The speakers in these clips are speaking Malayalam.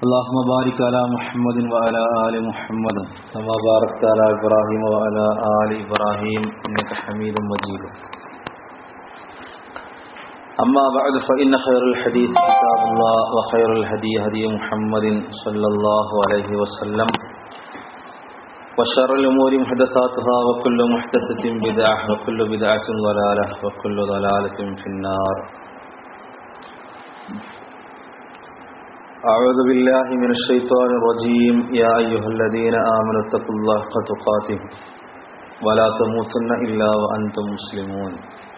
اللهم بارك على محمد وعلى آل محمد كما باركت على إبراهيم وعلى آل إبراهيم إنك حميد مجيد أما بعد فإن خير الحديث كتاب الله وخير الهدي هدي محمد صلى الله عليه وسلم وشر الأمور محدثاتها وكل محدثة بدعة وكل بدعة ضلالة وكل ضلالة في النار أعوذ بالله من الشيطان الرجيم يا أيها الذين آمنوا اتقوا الله حق تقاته ولا تموتن إلا وأنتم مسلمون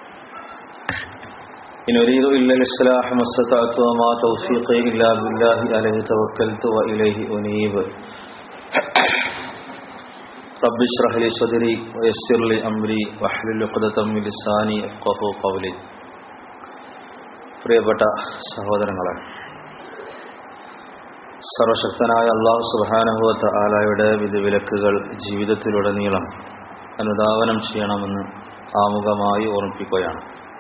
إن أريد إلا الإصلاح ما استطعت وما توفيقي إلا بالله عليه توكلت وإليه أنيب رب اشرح لي صدري ويسر لي أمري واحلل عقدة من لساني يفقهوا قولي പ്രിയപ്പെട്ട സഹോദരങ്ങളെ സർവശക്തനായ അള്ളാഹു സുബാനഹുവത്ത് ആലായുടെ വിധിവിലക്കുകൾ ജീവിതത്തിലുടനീളം അനുധാവനം ചെയ്യണമെന്ന് ആമുഖമായി ഓർമ്മിപ്പിക്കുകയാണ്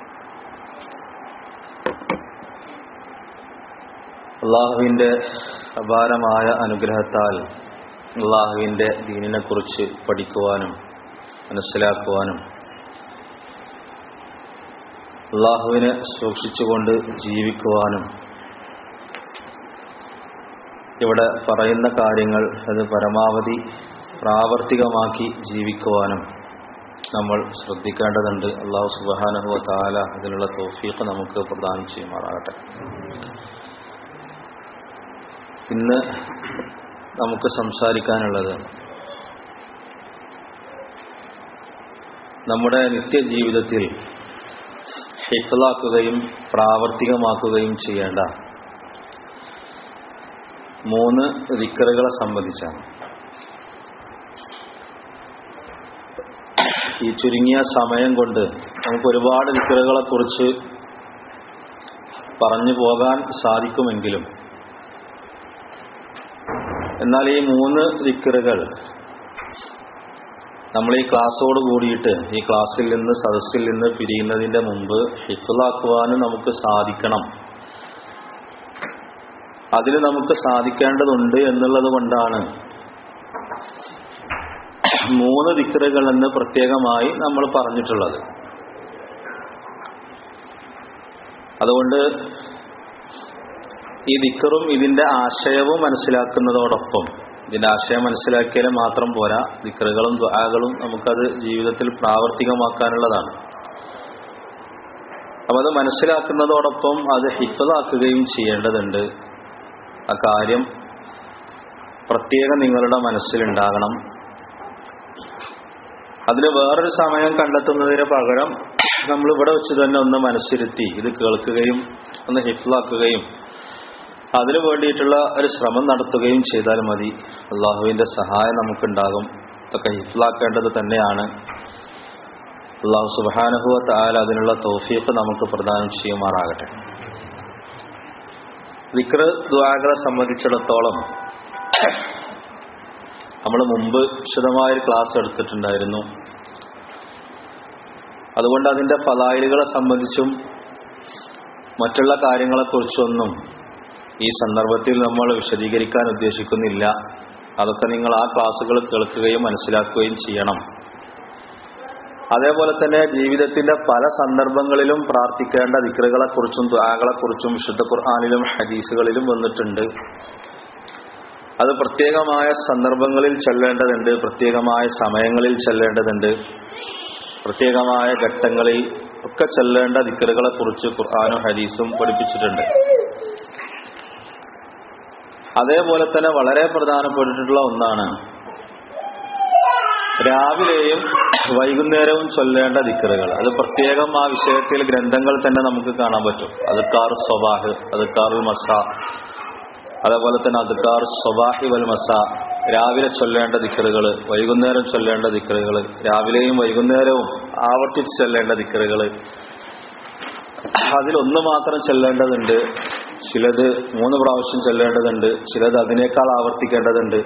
അള്ളാഹുവിൻ്റെ അപാരമായ അനുഗ്രഹത്താൽ അള്ളാഹുവിൻ്റെ ദീനിനെക്കുറിച്ച് പഠിക്കുവാനും മനസ്സിലാക്കുവാനും അള്ളാഹുവിനെ സൂക്ഷിച്ചുകൊണ്ട് ജീവിക്കുവാനും ഇവിടെ പറയുന്ന കാര്യങ്ങൾ അത് പരമാവധി പ്രാവർത്തികമാക്കി ജീവിക്കുവാനും നമ്മൾ ശ്രദ്ധിക്കേണ്ടതുണ്ട് അള്ളാഹു സുബാനഹുവ താല അതിനുള്ള തോഫീഖ് നമുക്ക് പ്രദാനം ചെയ്യുമാറാകട്ടെ ഇന്ന് നമുക്ക് സംസാരിക്കാനുള്ളത് നമ്മുടെ നിത്യജീവിതത്തിൽ ഹിഫലാക്കുകയും പ്രാവർത്തികമാക്കുകയും ചെയ്യേണ്ട മൂന്ന് ദിക്കറുകളെ സംബന്ധിച്ചാണ് ഈ ചുരുങ്ങിയ സമയം കൊണ്ട് നമുക്ക് ഒരുപാട് ദിക്കറുകളെ കുറിച്ച് പറഞ്ഞു പോകാൻ സാധിക്കുമെങ്കിലും എന്നാൽ ഈ മൂന്ന് ദിക്കറുകൾ നമ്മൾ ഈ ക്ലാസ്സോട് കൂടിയിട്ട് ഈ ക്ലാസ്സിൽ നിന്ന് സദസ്സിൽ നിന്ന് പിരിയുന്നതിൻ്റെ മുമ്പ് ഹിഫലാക്കുവാനും നമുക്ക് സാധിക്കണം അതിന് നമുക്ക് സാധിക്കേണ്ടതുണ്ട് എന്നുള്ളത് കൊണ്ടാണ് മൂന്ന് ദിക്കറുകൾ എന്ന് പ്രത്യേകമായി നമ്മൾ പറഞ്ഞിട്ടുള്ളത് അതുകൊണ്ട് ഈ ദിക്കറും ഇതിന്റെ ആശയവും മനസ്സിലാക്കുന്നതോടൊപ്പം ഇതിന്റെ ആശയം മനസ്സിലാക്കിയാൽ മാത്രം പോരാ ദിക്കറുകളും ദ്വാകളും നമുക്കത് ജീവിതത്തിൽ പ്രാവർത്തികമാക്കാനുള്ളതാണ് അപ്പം അത് മനസ്സിലാക്കുന്നതോടൊപ്പം അത് ഹിഫതാക്കുകയും ചെയ്യേണ്ടതുണ്ട് ആ കാര്യം പ്രത്യേകം നിങ്ങളുടെ മനസ്സിലുണ്ടാകണം അതിന് വേറൊരു സമയം കണ്ടെത്തുന്നതിന് പകരം നമ്മൾ ഇവിടെ വെച്ച് തന്നെ ഒന്ന് മനസ്സിരുത്തി ഇത് കേൾക്കുകയും ഒന്ന് ഹിഫ്ലാക്കുകയും അതിനു വേണ്ടിയിട്ടുള്ള ഒരു ശ്രമം നടത്തുകയും ചെയ്താൽ മതി അള്ളാഹുവിന്റെ സഹായം നമുക്കുണ്ടാകും ഇതൊക്കെ ഹിഫ്ലാക്കേണ്ടത് തന്നെയാണ് അള്ളാഹു സുബാനുഹുവ താല അതിനുള്ള തോഫീഫ് നമുക്ക് പ്രദാനം ചെയ്യുമാറാകട്ടെ വിക്ര ദ്വാകളെ സംബന്ധിച്ചിടത്തോളം നമ്മൾ മുമ്പ് വിശദമായൊരു ക്ലാസ് എടുത്തിട്ടുണ്ടായിരുന്നു അതുകൊണ്ട് അതിൻ്റെ ഫലായിലുകളെ സംബന്ധിച്ചും മറ്റുള്ള കാര്യങ്ങളെക്കുറിച്ചൊന്നും ഈ സന്ദർഭത്തിൽ നമ്മൾ വിശദീകരിക്കാൻ ഉദ്ദേശിക്കുന്നില്ല അതൊക്കെ നിങ്ങൾ ആ ക്ലാസ്സുകൾ കേൾക്കുകയും മനസ്സിലാക്കുകയും ചെയ്യണം അതേപോലെ തന്നെ ജീവിതത്തിന്റെ പല സന്ദർഭങ്ങളിലും പ്രാർത്ഥിക്കേണ്ട ദിക്റുകളെക്കുറിച്ചും ദ്വാകളെക്കുറിച്ചും വിശുദ്ധ ഖുർആാനിലും ഹദീസുകളിലും വന്നിട്ടുണ്ട് അത് പ്രത്യേകമായ സന്ദർഭങ്ങളിൽ ചെല്ലേണ്ടതുണ്ട് പ്രത്യേകമായ സമയങ്ങളിൽ ചെല്ലേണ്ടതുണ്ട് പ്രത്യേകമായ ഘട്ടങ്ങളിൽ ഒക്കെ ചെല്ലേണ്ട ദിക്കറുകളെക്കുറിച്ച് ഖുർആാനും ഹദീസും പഠിപ്പിച്ചിട്ടുണ്ട് അതേപോലെ തന്നെ വളരെ പ്രധാനപ്പെട്ടിട്ടുള്ള ഒന്നാണ് രാവിലെയും വൈകുന്നേരവും ചൊല്ലേണ്ട ദിക്കറുകൾ അത് പ്രത്യേകം ആ വിഷയത്തിൽ ഗ്രന്ഥങ്ങൾ തന്നെ നമുക്ക് കാണാൻ പറ്റും അതുക്കാർ സ്വബാഹ് അതുക്കാറുൽ മസ അതേപോലെ തന്നെ അതുക്കാർ സ്വബാഹി വൽ മസ രാവിലെ ചൊല്ലേണ്ട ദിക്കറുകൾ വൈകുന്നേരം ചൊല്ലേണ്ട ദിക്കറുകൾ രാവിലെയും വൈകുന്നേരവും ആവർത്തിച്ച് ചൊല്ലേണ്ട ദിക്കറുകൾ അതിലൊന്ന് മാത്രം ചെല്ലേണ്ടതുണ്ട് ചിലത് മൂന്ന് പ്രാവശ്യം ചെല്ലേണ്ടതുണ്ട് ചിലത് അതിനേക്കാൾ ആവർത്തിക്കേണ്ടതുണ്ട്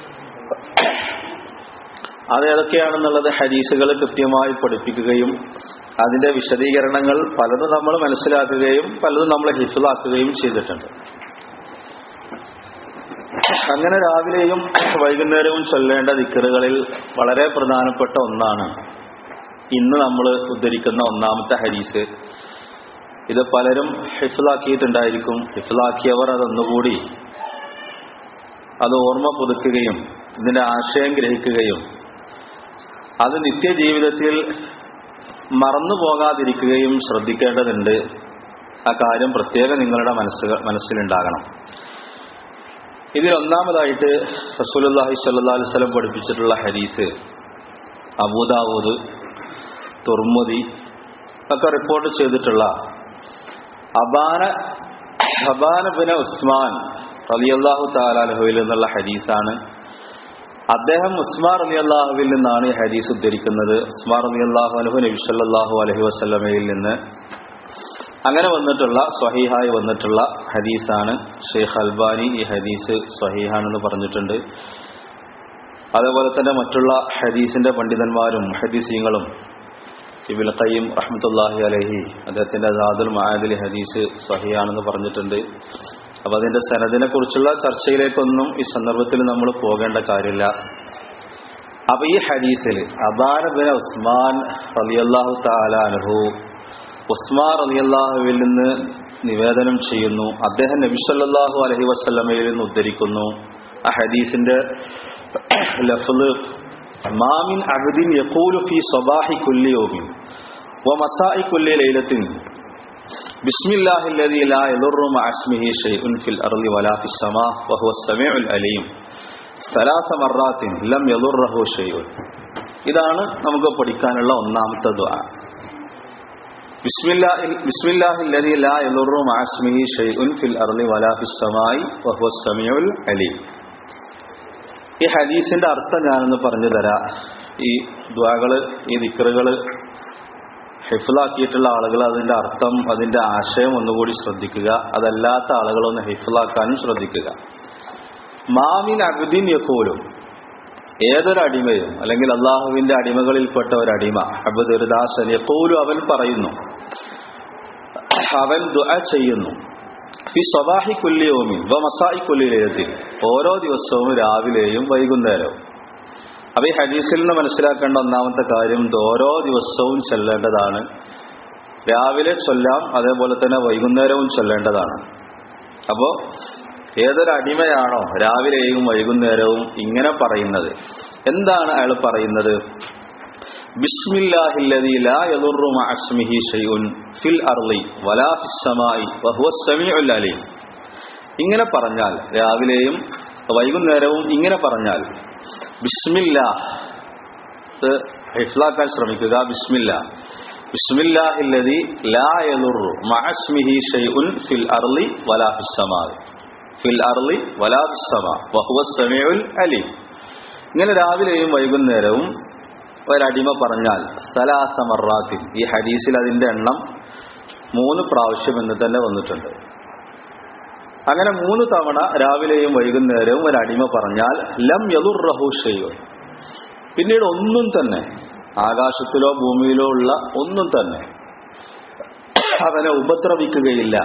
അത് ഏതൊക്കെയാണെന്നുള്ളത് ഹദീസുകൾ കൃത്യമായി പഠിപ്പിക്കുകയും അതിന്റെ വിശദീകരണങ്ങൾ പലതും നമ്മൾ മനസ്സിലാക്കുകയും പലതും നമ്മൾ ഹിഫിലാക്കുകയും ചെയ്തിട്ടുണ്ട് അങ്ങനെ രാവിലെയും വൈകുന്നേരവും ചൊല്ലേണ്ട ദിക്കറുകളിൽ വളരെ പ്രധാനപ്പെട്ട ഒന്നാണ് ഇന്ന് നമ്മൾ ഉദ്ധരിക്കുന്ന ഒന്നാമത്തെ ഹരീസ് ഇത് പലരും ഹിഫിലാക്കിയിട്ടുണ്ടായിരിക്കും ഹിഫിലാക്കിയവർ അതൊന്നുകൂടി അത് ഓർമ്മ പുതുക്കുകയും ഇതിന്റെ ആശയം ഗ്രഹിക്കുകയും അത് നിത്യജീവിതത്തിൽ മറന്നു പോകാതിരിക്കുകയും ശ്രദ്ധിക്കേണ്ടതുണ്ട് ആ കാര്യം പ്രത്യേകം നിങ്ങളുടെ മനസ്സ് മനസ്സിലുണ്ടാകണം ഇതിൽ ഒന്നാമതായിട്ട് റസൂലുള്ളാഹി സ്വല്ലല്ലാഹു അലൈഹി വസല്ലം പഠിപ്പിച്ചിട്ടുള്ള ഹദീസ് അബൂദാവൂദ് തുർമുദി ഒക്കെ റിപ്പോർട്ട് ചെയ്തിട്ടുള്ള അബാന അബാന ബിൻ ഉസ്മാൻ റളിയല്ലാഹു തആലാഹുവിൽ നിന്നുള്ള ഹദീസാണ് അദ്ദേഹം ഉസ്മാർ അലി അള്ളാഹുവിൽ നിന്നാണ് ഈ ഹദീസ് ഉദ്ധരിക്കുന്നത് ഉസ്മാർ അലി അള്ളാഹു അലഹു നബി സല്ലാഹു അലഹി വസ്ലമയിൽ നിന്ന് അങ്ങനെ വന്നിട്ടുള്ള സ്വഹീഹായി വന്നിട്ടുള്ള ഹദീസാണ് ഷെയ്ഖ് അൽബാനി ഈ ഹദീസ് സ്വഹീഹാണെന്ന് പറഞ്ഞിട്ടുണ്ട് അതേപോലെ തന്നെ മറ്റുള്ള ഹദീസിന്റെ പണ്ഡിതന്മാരും ഹദീസീങ്ങളും ഇബിൽ ഖയ്യം റഹ്മത്തുല്ലാഹി അലഹി അദ്ദേഹത്തിന്റെ ജാദുൽ മഹാദിൽ ഹദീസ് സ്വഹിയാണെന്ന് പറഞ്ഞിട്ടുണ്ട് അപ്പൊ അതിന്റെ സനദിനെ കുറിച്ചുള്ള ചർച്ചയിലേക്കൊന്നും ഈ സന്ദർഭത്തിൽ നമ്മൾ പോകേണ്ട കാര്യമില്ല അപ്പൊ ഈ ഹദീസിൽ അബാന ബിൻ ഉസ്മാൻ റലിയല്ലാഹു താലാൻഹു ഉസ്മാൻ റലിയല്ലാഹുവിൽ നിന്ന് നിവേദനം ചെയ്യുന്നു അദ്ദേഹം നബിസല്ലാഹു അലഹി വസ്ലമയിൽ നിന്ന് ഉദ്ധരിക്കുന്നു ആ ഹദീസിന്റെ ലഫ്ല് മാമിൻ അബദിൻ യഖൂലു ഫി സ്വബാഹി കുല്ലി യോമിൻ വമസായി കുല്ലി ലൈലത്തിൻ بسم الله الذي لا يضر مع اسمه شيء في الأرض ولا في السماء وهو السميع العليم ثلاث مرات لم يضره شيء ഇതാണ് നമുക്ക് പഠിക്കാനുള്ള ഒന്നാമത്തെ ദുആ ബിസ്മില്ലാഹി الذي لا يضر مع اسمه شيء في الأرض ولا في السماء وهو السميع العليم ഈ ഹദീസിന്റെ അർത്ഥം ഞാനൊന്ന് പറഞ്ഞു തരാം ഈ ദ്വാകള് ഈ ദിക്കറുകള് ഹിഫിലാക്കിയിട്ടുള്ള ആളുകൾ അതിന്റെ അർത്ഥം അതിന്റെ ആശയം ഒന്നുകൂടി ശ്രദ്ധിക്കുക അതല്ലാത്ത ആളുകളൊന്ന് ഹിഫിലാക്കാനും ശ്രദ്ധിക്കുക മാമിൻ അബ്ദിൻ യക്കോലും ഏതൊരു അടിമയും അല്ലെങ്കിൽ അള്ളാഹുവിന്റെ അടിമകളിൽപ്പെട്ട ഒരു അടിമ അബദ് ഒരു ദാസൻ യക്കോലും അവൻ പറയുന്നു അവൻ ദുആ ചെയ്യുന്നു ഫി സ്വബാഹി കുല്ലിയോമിൻ വ മസായി കുല്ലിലേത്തിൽ ഓരോ ദിവസവും രാവിലെയും വൈകുന്നേരവും അപ്പൊ ഈ ഹദീസിൽ നിന്ന് മനസ്സിലാക്കേണ്ട ഒന്നാമത്തെ കാര്യം ഇത് ഓരോ ദിവസവും ചൊല്ലേണ്ടതാണ് രാവിലെ ചൊല്ലാം അതേപോലെ തന്നെ വൈകുന്നേരവും ചൊല്ലേണ്ടതാണ് അപ്പോ ഏതൊരു അടിമയാണോ രാവിലെയും വൈകുന്നേരവും ഇങ്ങനെ പറയുന്നത് എന്താണ് അയാൾ പറയുന്നത് ബിസ്മില്ലാഹില്ലദീ ലാ യദുറു മഅ ഇസ്മിഹി ഷൈഉൻ ഫിൽ അർളി വലാ ഫിസ് സമായി വഹുവ സമീഉൽ അലീം ഇങ്ങനെ പറഞ്ഞാൽ രാവിലെയും വൈകുന്നേരവും ഇങ്ങനെ പറഞ്ഞാൽ ബിസ്മില്ല ഹിഫ്ലാക്കാൻ ശ്രമിക്കുക ബിസ്മില്ല ബിസ്മില്ലാഹില്ലദീ ലാ യദുറു മഅ ഇസ്മിഹി ഷൈഉൻ ഫിൽ അർളി വലാ ഫിസ് സമായി ഫിൽ അർളി വലാ ഫിസ് സമാ വഹുവ സമീഉൽ അലീം ഇങ്ങനെ രാവിലെയും വൈകുന്നേരവും ഒരടിമ പറഞ്ഞാൽ സലാസമറാത്തിൽ ഈ ഹദീസിൽ അതിന്റെ എണ്ണം മൂന്ന് പ്രാവശ്യം എന്ന് തന്നെ വന്നിട്ടുണ്ട് അങ്ങനെ മൂന്ന് തവണ രാവിലെയും വൈകുന്നേരവും ഒരടിമ പറഞ്ഞാൽ ലം യദുർറഹു ഷെയ്യോ പിന്നീട് ഒന്നും തന്നെ ആകാശത്തിലോ ഭൂമിയിലോ ഉള്ള ഒന്നും തന്നെ അവനെ ഉപദ്രവിക്കുകയില്ല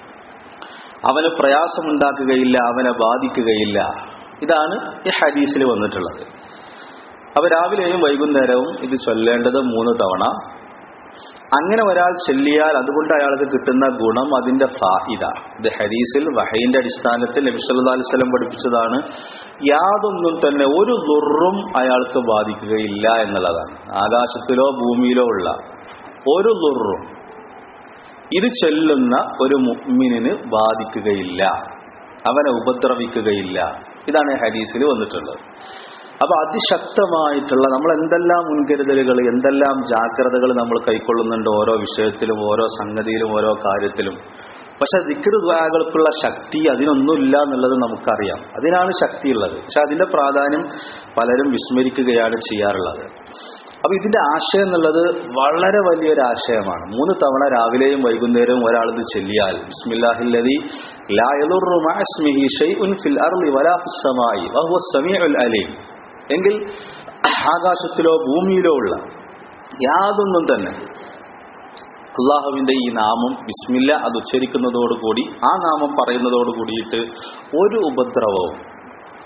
അവന് പ്രയാസമുണ്ടാക്കുകയില്ല അവനെ ബാധിക്കുകയില്ല ഇതാണ് ഈ ഹദീസിൽ വന്നിട്ടുള്ളത് അപ്പൊ രാവിലെയും വൈകുന്നേരവും ഇത് ചൊല്ലേണ്ടത് മൂന്ന് തവണ അങ്ങനെ ഒരാൾ ചൊല്ലിയാൽ അതുകൊണ്ട് അയാൾക്ക് കിട്ടുന്ന ഗുണം അതിന്റെ ഫാഹിദ ഇത് ഹരീസിൽ വഹയിന്റെ അടിസ്ഥാനത്തിൽ നബി സല്ലല്ലാഹു അലൈഹി വസല്ലം പഠിപ്പിച്ചതാണ് യാതൊന്നും തന്നെ ഒരു ദുർറും അയാൾക്ക് ബാധിക്കുകയില്ല എന്നുള്ളതാണ് ആകാശത്തിലോ ഭൂമിയിലോ ഉള്ള ഒരു ദുർറും ഇത് ചൊല്ലുന്ന ഒരു മുഅ്മിനിന് ബാധിക്കുകയില്ല അവനെ ഉപദ്രവിക്കുകയില്ല ഇതാണ് ഹദീസിൽ വന്നിട്ടുള്ളത് അപ്പൊ അതിശക്തമായിട്ടുള്ള നമ്മൾ എന്തെല്ലാം മുൻകരുതലുകൾ എന്തെല്ലാം ജാഗ്രതകൾ നമ്മൾ കൈക്കൊള്ളുന്നുണ്ട് ഓരോ വിഷയത്തിലും ഓരോ സംഗതിയിലും ഓരോ കാര്യത്തിലും പക്ഷെ ദിക്ർ ദ്വാകൾക്കുള്ള ശക്തി അതിനൊന്നുമില്ല എന്നുള്ളത് നമുക്കറിയാം അതിനാണ് ശക്തിയുള്ളത് പക്ഷെ അതിന്റെ പ്രാധാന്യം പലരും വിസ്മരിക്കുകയാണ് ചെയ്യാറുള്ളത് അപ്പൊ ഇതിന്റെ ആശയം എന്നുള്ളത് വളരെ വലിയൊരു ആശയമാണ് മൂന്ന് തവണ രാവിലെയും വൈകുന്നേരവും ഒരാൾ ഇത് ചെല്ലിയാൽ ബിസ്മില്ലാഹില്ലദി ലാ യദുറു മഅ ഇസ്മിഹി ഷൈഉൻ ഫിൽ അർളി വലാ ഫിസ് സമായി വഹുവ സമീഉൽ അലീം എങ്കിൽ ആകാശത്തിലോ ഭൂമിയിലോ ഉള്ള യാതൊന്നും തന്നെ അള്ളാഹുവിന്റെ ഈ നാമം ബിസ്മില്ല അത് ഉച്ചരിക്കുന്നതോടുകൂടി ആ നാമം പറയുന്നതോട് കൂടിയിട്ട് ഒരു ഉപദ്രവവും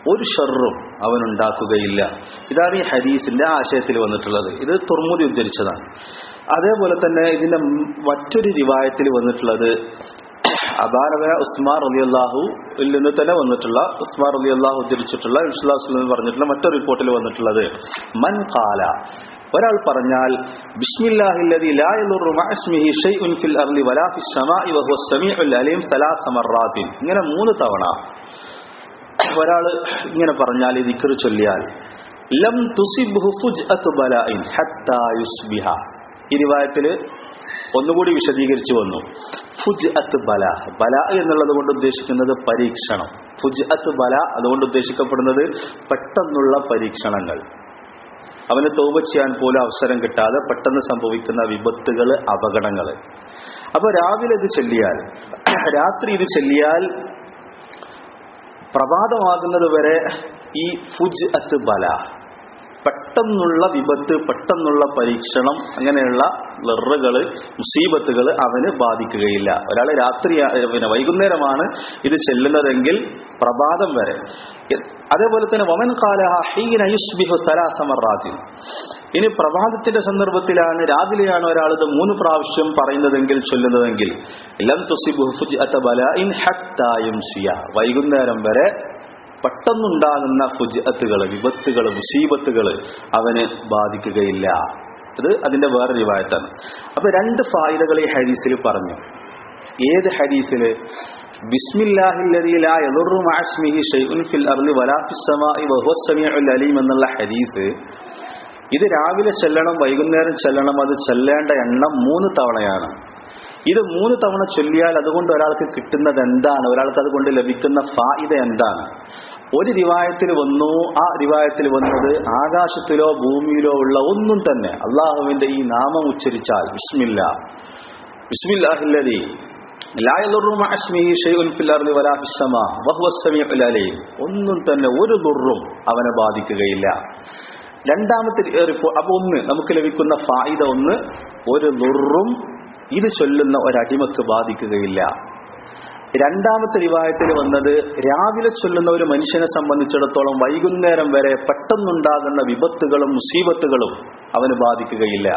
ഒരു ഷെറും അവൻ ഉണ്ടാക്കുകയില്ല ഇതാണ് ഈ ഹദീസിന്റെ ആശയത്തിൽ വന്നിട്ടുള്ളത് ഇത് തുർമുദി ഉദ്ധരിച്ചതാണ് അതേപോലെ തന്നെ ഇതിന്റെ മറ്റൊരു റിവായത്തിൽ വന്നിട്ടുള്ളത് അബാനവന ഉസ്മാർ അലി അള്ളാഹു നിന്ന് തന്നെ വന്നിട്ടുള്ള ഉസ്മാർ അലി അള്ളാഹു ഉദ്ധരിച്ചിട്ടുള്ള വിശ്വാസം പറഞ്ഞിട്ടുള്ള മറ്റൊരു റിപ്പോർട്ടിൽ വന്നിട്ടുള്ളത് മൻ കാല ഒരാൾ പറഞ്ഞാൽ ബിസ്മില്ലാഹില്ലദി ലാ യദുറു മഅസ്മിഹി ഷൈഉൻ ഫിൽ അർളി വലാ ഫിസ് സമാഇ വഹുവ സമീഉൽ അലീം സലാസ മർറാത്തിൻ ഇങ്ങനെ മൂന്ന് തവണ ഒരാൾ ഇങ്ങനെ പറഞ്ഞാൽ ഈ ദിക്ർ ചൊല്ലിയാൽ ലം തുസിബ്ഹു ഫുജ്അതു ബലാഇൻ ഹത്താ യുസ്ബിഹ ഈ റിവായത്തിൽ ഒന്നുകൂടി വിശദീകരിച്ചു വന്നു ഫുജ് അത്ത് ബല ബല എന്നുള്ളത് കൊണ്ട് ഉദ്ദേശിക്കുന്നത് പരീക്ഷണം ഫുജ് അത്ത് ബല അതുകൊണ്ട് ഉദ്ദേശിക്കപ്പെടുന്നത് പെട്ടെന്നുള്ള പരീക്ഷണങ്ങൾ അവന് തോപ ചെയ്യാൻ പോലും അവസരം കിട്ടാതെ പെട്ടെന്ന് സംഭവിക്കുന്ന വിപത്തുകൾ അപകടങ്ങൾ അപ്പൊ രാവിലെ ഇത് ചെല്ലിയാൽ രാത്രി ഇത് ചെല്ലിയാൽ പ്രഭാതമാകുന്നത് വരെ ഈ ഫുജ് അത്ത് ബല പെട്ടെന്നുള്ള വിപത്ത് പെട്ടെന്നുള്ള പരീക്ഷണം അങ്ങനെയുള്ള വെറുകള് മുസീബത്തുകൾ അവന് ബാധിക്കുകയില്ല ഒരാൾ രാത്രി പിന്നെ വൈകുന്നേരമാണ് ഇത് ചെല്ലുന്നതെങ്കിൽ പ്രഭാതം വരെ അതേപോലെ തന്നെ വമൻ കാലഹീനയുസ്ബിഹുസലാസമറാത്തിൽ ഇനി പ്രഭാതത്തിന്റെ സന്ദർഭത്തിലാണ് രാവിലെയാണ് ഒരാൾ ഇത് മൂന്ന് പ്രാവശ്യം പറയുന്നതെങ്കിൽ ചൊല്ലുന്നതെങ്കിൽ ലം തുസിബുഹുജ് വൈകുന്നേരം വരെ പെട്ടെന്നുണ്ടാകുന്ന ഫുജത്തുകൾ വിപത്തുകൾ മുസീബത്തുകൾ അവന് ബാധിക്കുകയില്ല ഇത് അതിന്റെ വേറെ റിവായത്താണ് അപ്പൊ രണ്ട് ഫായിദകൾ ഈ ഹദീസിൽ പറഞ്ഞു ഏത് ഹദീസില് എന്നുള്ള ഹദീസ് ഇത് രാവിലെ ചെല്ലണം വൈകുന്നേരം ചെല്ലണം അത് ചെല്ലേണ്ട എണ്ണം മൂന്ന് തവണയാണ് ഇത് മൂന്ന് തവണ ചൊല്ലിയാൽ അതുകൊണ്ട് ഒരാൾക്ക് കിട്ടുന്നത് എന്താണ് ഒരാൾക്ക് അതുകൊണ്ട് ലഭിക്കുന്ന ഫായിദ എന്താണ് ഒരു റിവായത്തിൽ വന്നു ആ റിവായത്തിൽ വന്നത് ആകാശത്തിലോ ഭൂമിയിലോ ഉള്ള ഒന്നും തന്നെ അള്ളാഹുവിന്റെ ഈ നാമം ഉച്ചരിച്ചാൽ വിസ്മില്ല വിസ്മില്ലാഹില്ലതി ഒന്നും തന്നെ ഒരു ദുർറും അവനെ ബാധിക്കുകയില്ല രണ്ടാമത്തെ അപ്പൊ ഒന്ന് നമുക്ക് ലഭിക്കുന്ന ഫായിദ ഒന്ന് ഒരു ദുർറും ഇത് ചൊല്ലുന്ന ഒരടിമക്ക് ബാധിക്കുകയില്ല രണ്ടാമത്തെ റിവായത്തിൽ വന്നത് രാവിലെ ചൊല്ലുന്ന ഒരു മനുഷ്യനെ സംബന്ധിച്ചിടത്തോളം വൈകുന്നേരം വരെ പെട്ടെന്നുണ്ടാകുന്ന വിപത്തുകളും മുസീബത്തുകളും അവന് ബാധിക്കുകയില്ല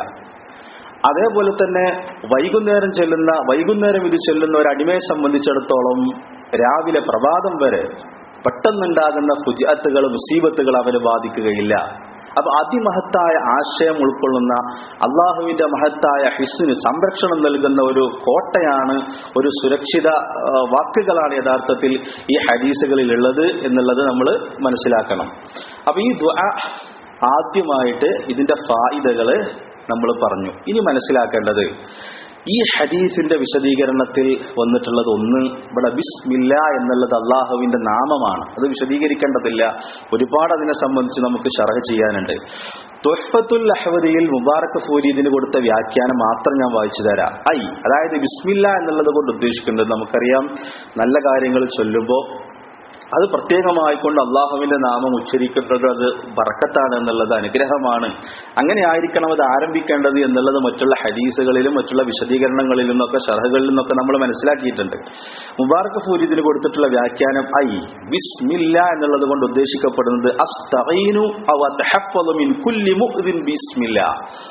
അതേപോലെ തന്നെ വൈകുന്നേരം ചെല്ലുന്ന വൈകുന്നേരം ഇത് ചെല്ലുന്ന ഒരു അടിമയെ സംബന്ധിച്ചിടത്തോളം രാവിലെ പ്രഭാതം വരെ പെട്ടെന്നുണ്ടാകുന്ന കുജാത്തുകൾ മുസീബത്തുകൾ അവന് ബാധിക്കുകയില്ല അപ്പൊ അതിമഹത്തായ ആശയം ഉൾക്കൊള്ളുന്ന അള്ളാഹുവിന്റെ മഹത്തായ ഹിസ്സിന് സംരക്ഷണം നൽകുന്ന ഒരു കോട്ടയാണ് ഒരു സുരക്ഷിത വാക്കുകളാണ് യഥാർത്ഥത്തിൽ ഈ ഹദീസുകളിൽ ഉള്ളത് എന്നുള്ളത് നമ്മൾ മനസ്സിലാക്കണം അപ്പൊ ഈ ആദ്യമായിട്ട് ഇതിന്റെ ഫായിദകള് നമ്മൾ പറഞ്ഞു ഇനി മനസ്സിലാക്കേണ്ടത് ഈ ഹദീസിന്റെ വിശദീകരണത്തിൽ വന്നിട്ടുള്ളത് ഒന്ന് ഇവിടെ ബിസ്മില്ല എന്നുള്ളത് അള്ളാഹുവിന്റെ നാമമാണ് അത് വിശദീകരിക്കേണ്ടതില്ല ഒരുപാട് അതിനെ സംബന്ധിച്ച് നമുക്ക് ഷറഹ് ചെയ്യാനുണ്ട് തൊഹഫത്തുൽ അഹ്വദിയിൽ മുബാറക് ഫൂരീദിന് കൊടുത്ത വ്യാഖ്യാനം മാത്രം ഞാൻ വായിച്ചു തരാം ഐ അതായത് ബിസ്മില്ല എന്നുള്ളത് കൊണ്ട് ഉദ്ദേശിക്കുന്നത് നമുക്കറിയാം നല്ല കാര്യങ്ങൾ ചൊല്ലുമ്പോൾ അത് പ്രത്യേകമായിക്കൊണ്ട് അള്ളാഹുവിന്റെ നാമം ഉച്ചരിക്കുന്നത് അത് ബറക്കത്താണ് എന്നുള്ളത് അനുഗ്രഹമാണ് അങ്ങനെ ആയിരിക്കണം അത് ആരംഭിക്കേണ്ടത് എന്നുള്ളത് മറ്റുള്ള ഹദീസുകളിലും മറ്റുള്ള വിശദീകരണങ്ങളിലും നിന്നൊക്കെ ഷർഹകളിൽ നിന്നൊക്കെ നമ്മൾ മനസ്സിലാക്കിയിട്ടുണ്ട് മുബാറക് ഫൂരിദിന് കൊടുത്തിട്ടുള്ള വ്യാഖ്യാനം ഐ ബിസ്മില്ല എന്നുള്ളത് കൊണ്ട് ഉദ്ദേശിക്കപ്പെടുന്നത് അസ്തഈനു അവ തഹഫ്ഫളു മിൻ കുല്ലി മുഅ്ദിൻ ബിസ്മില്ല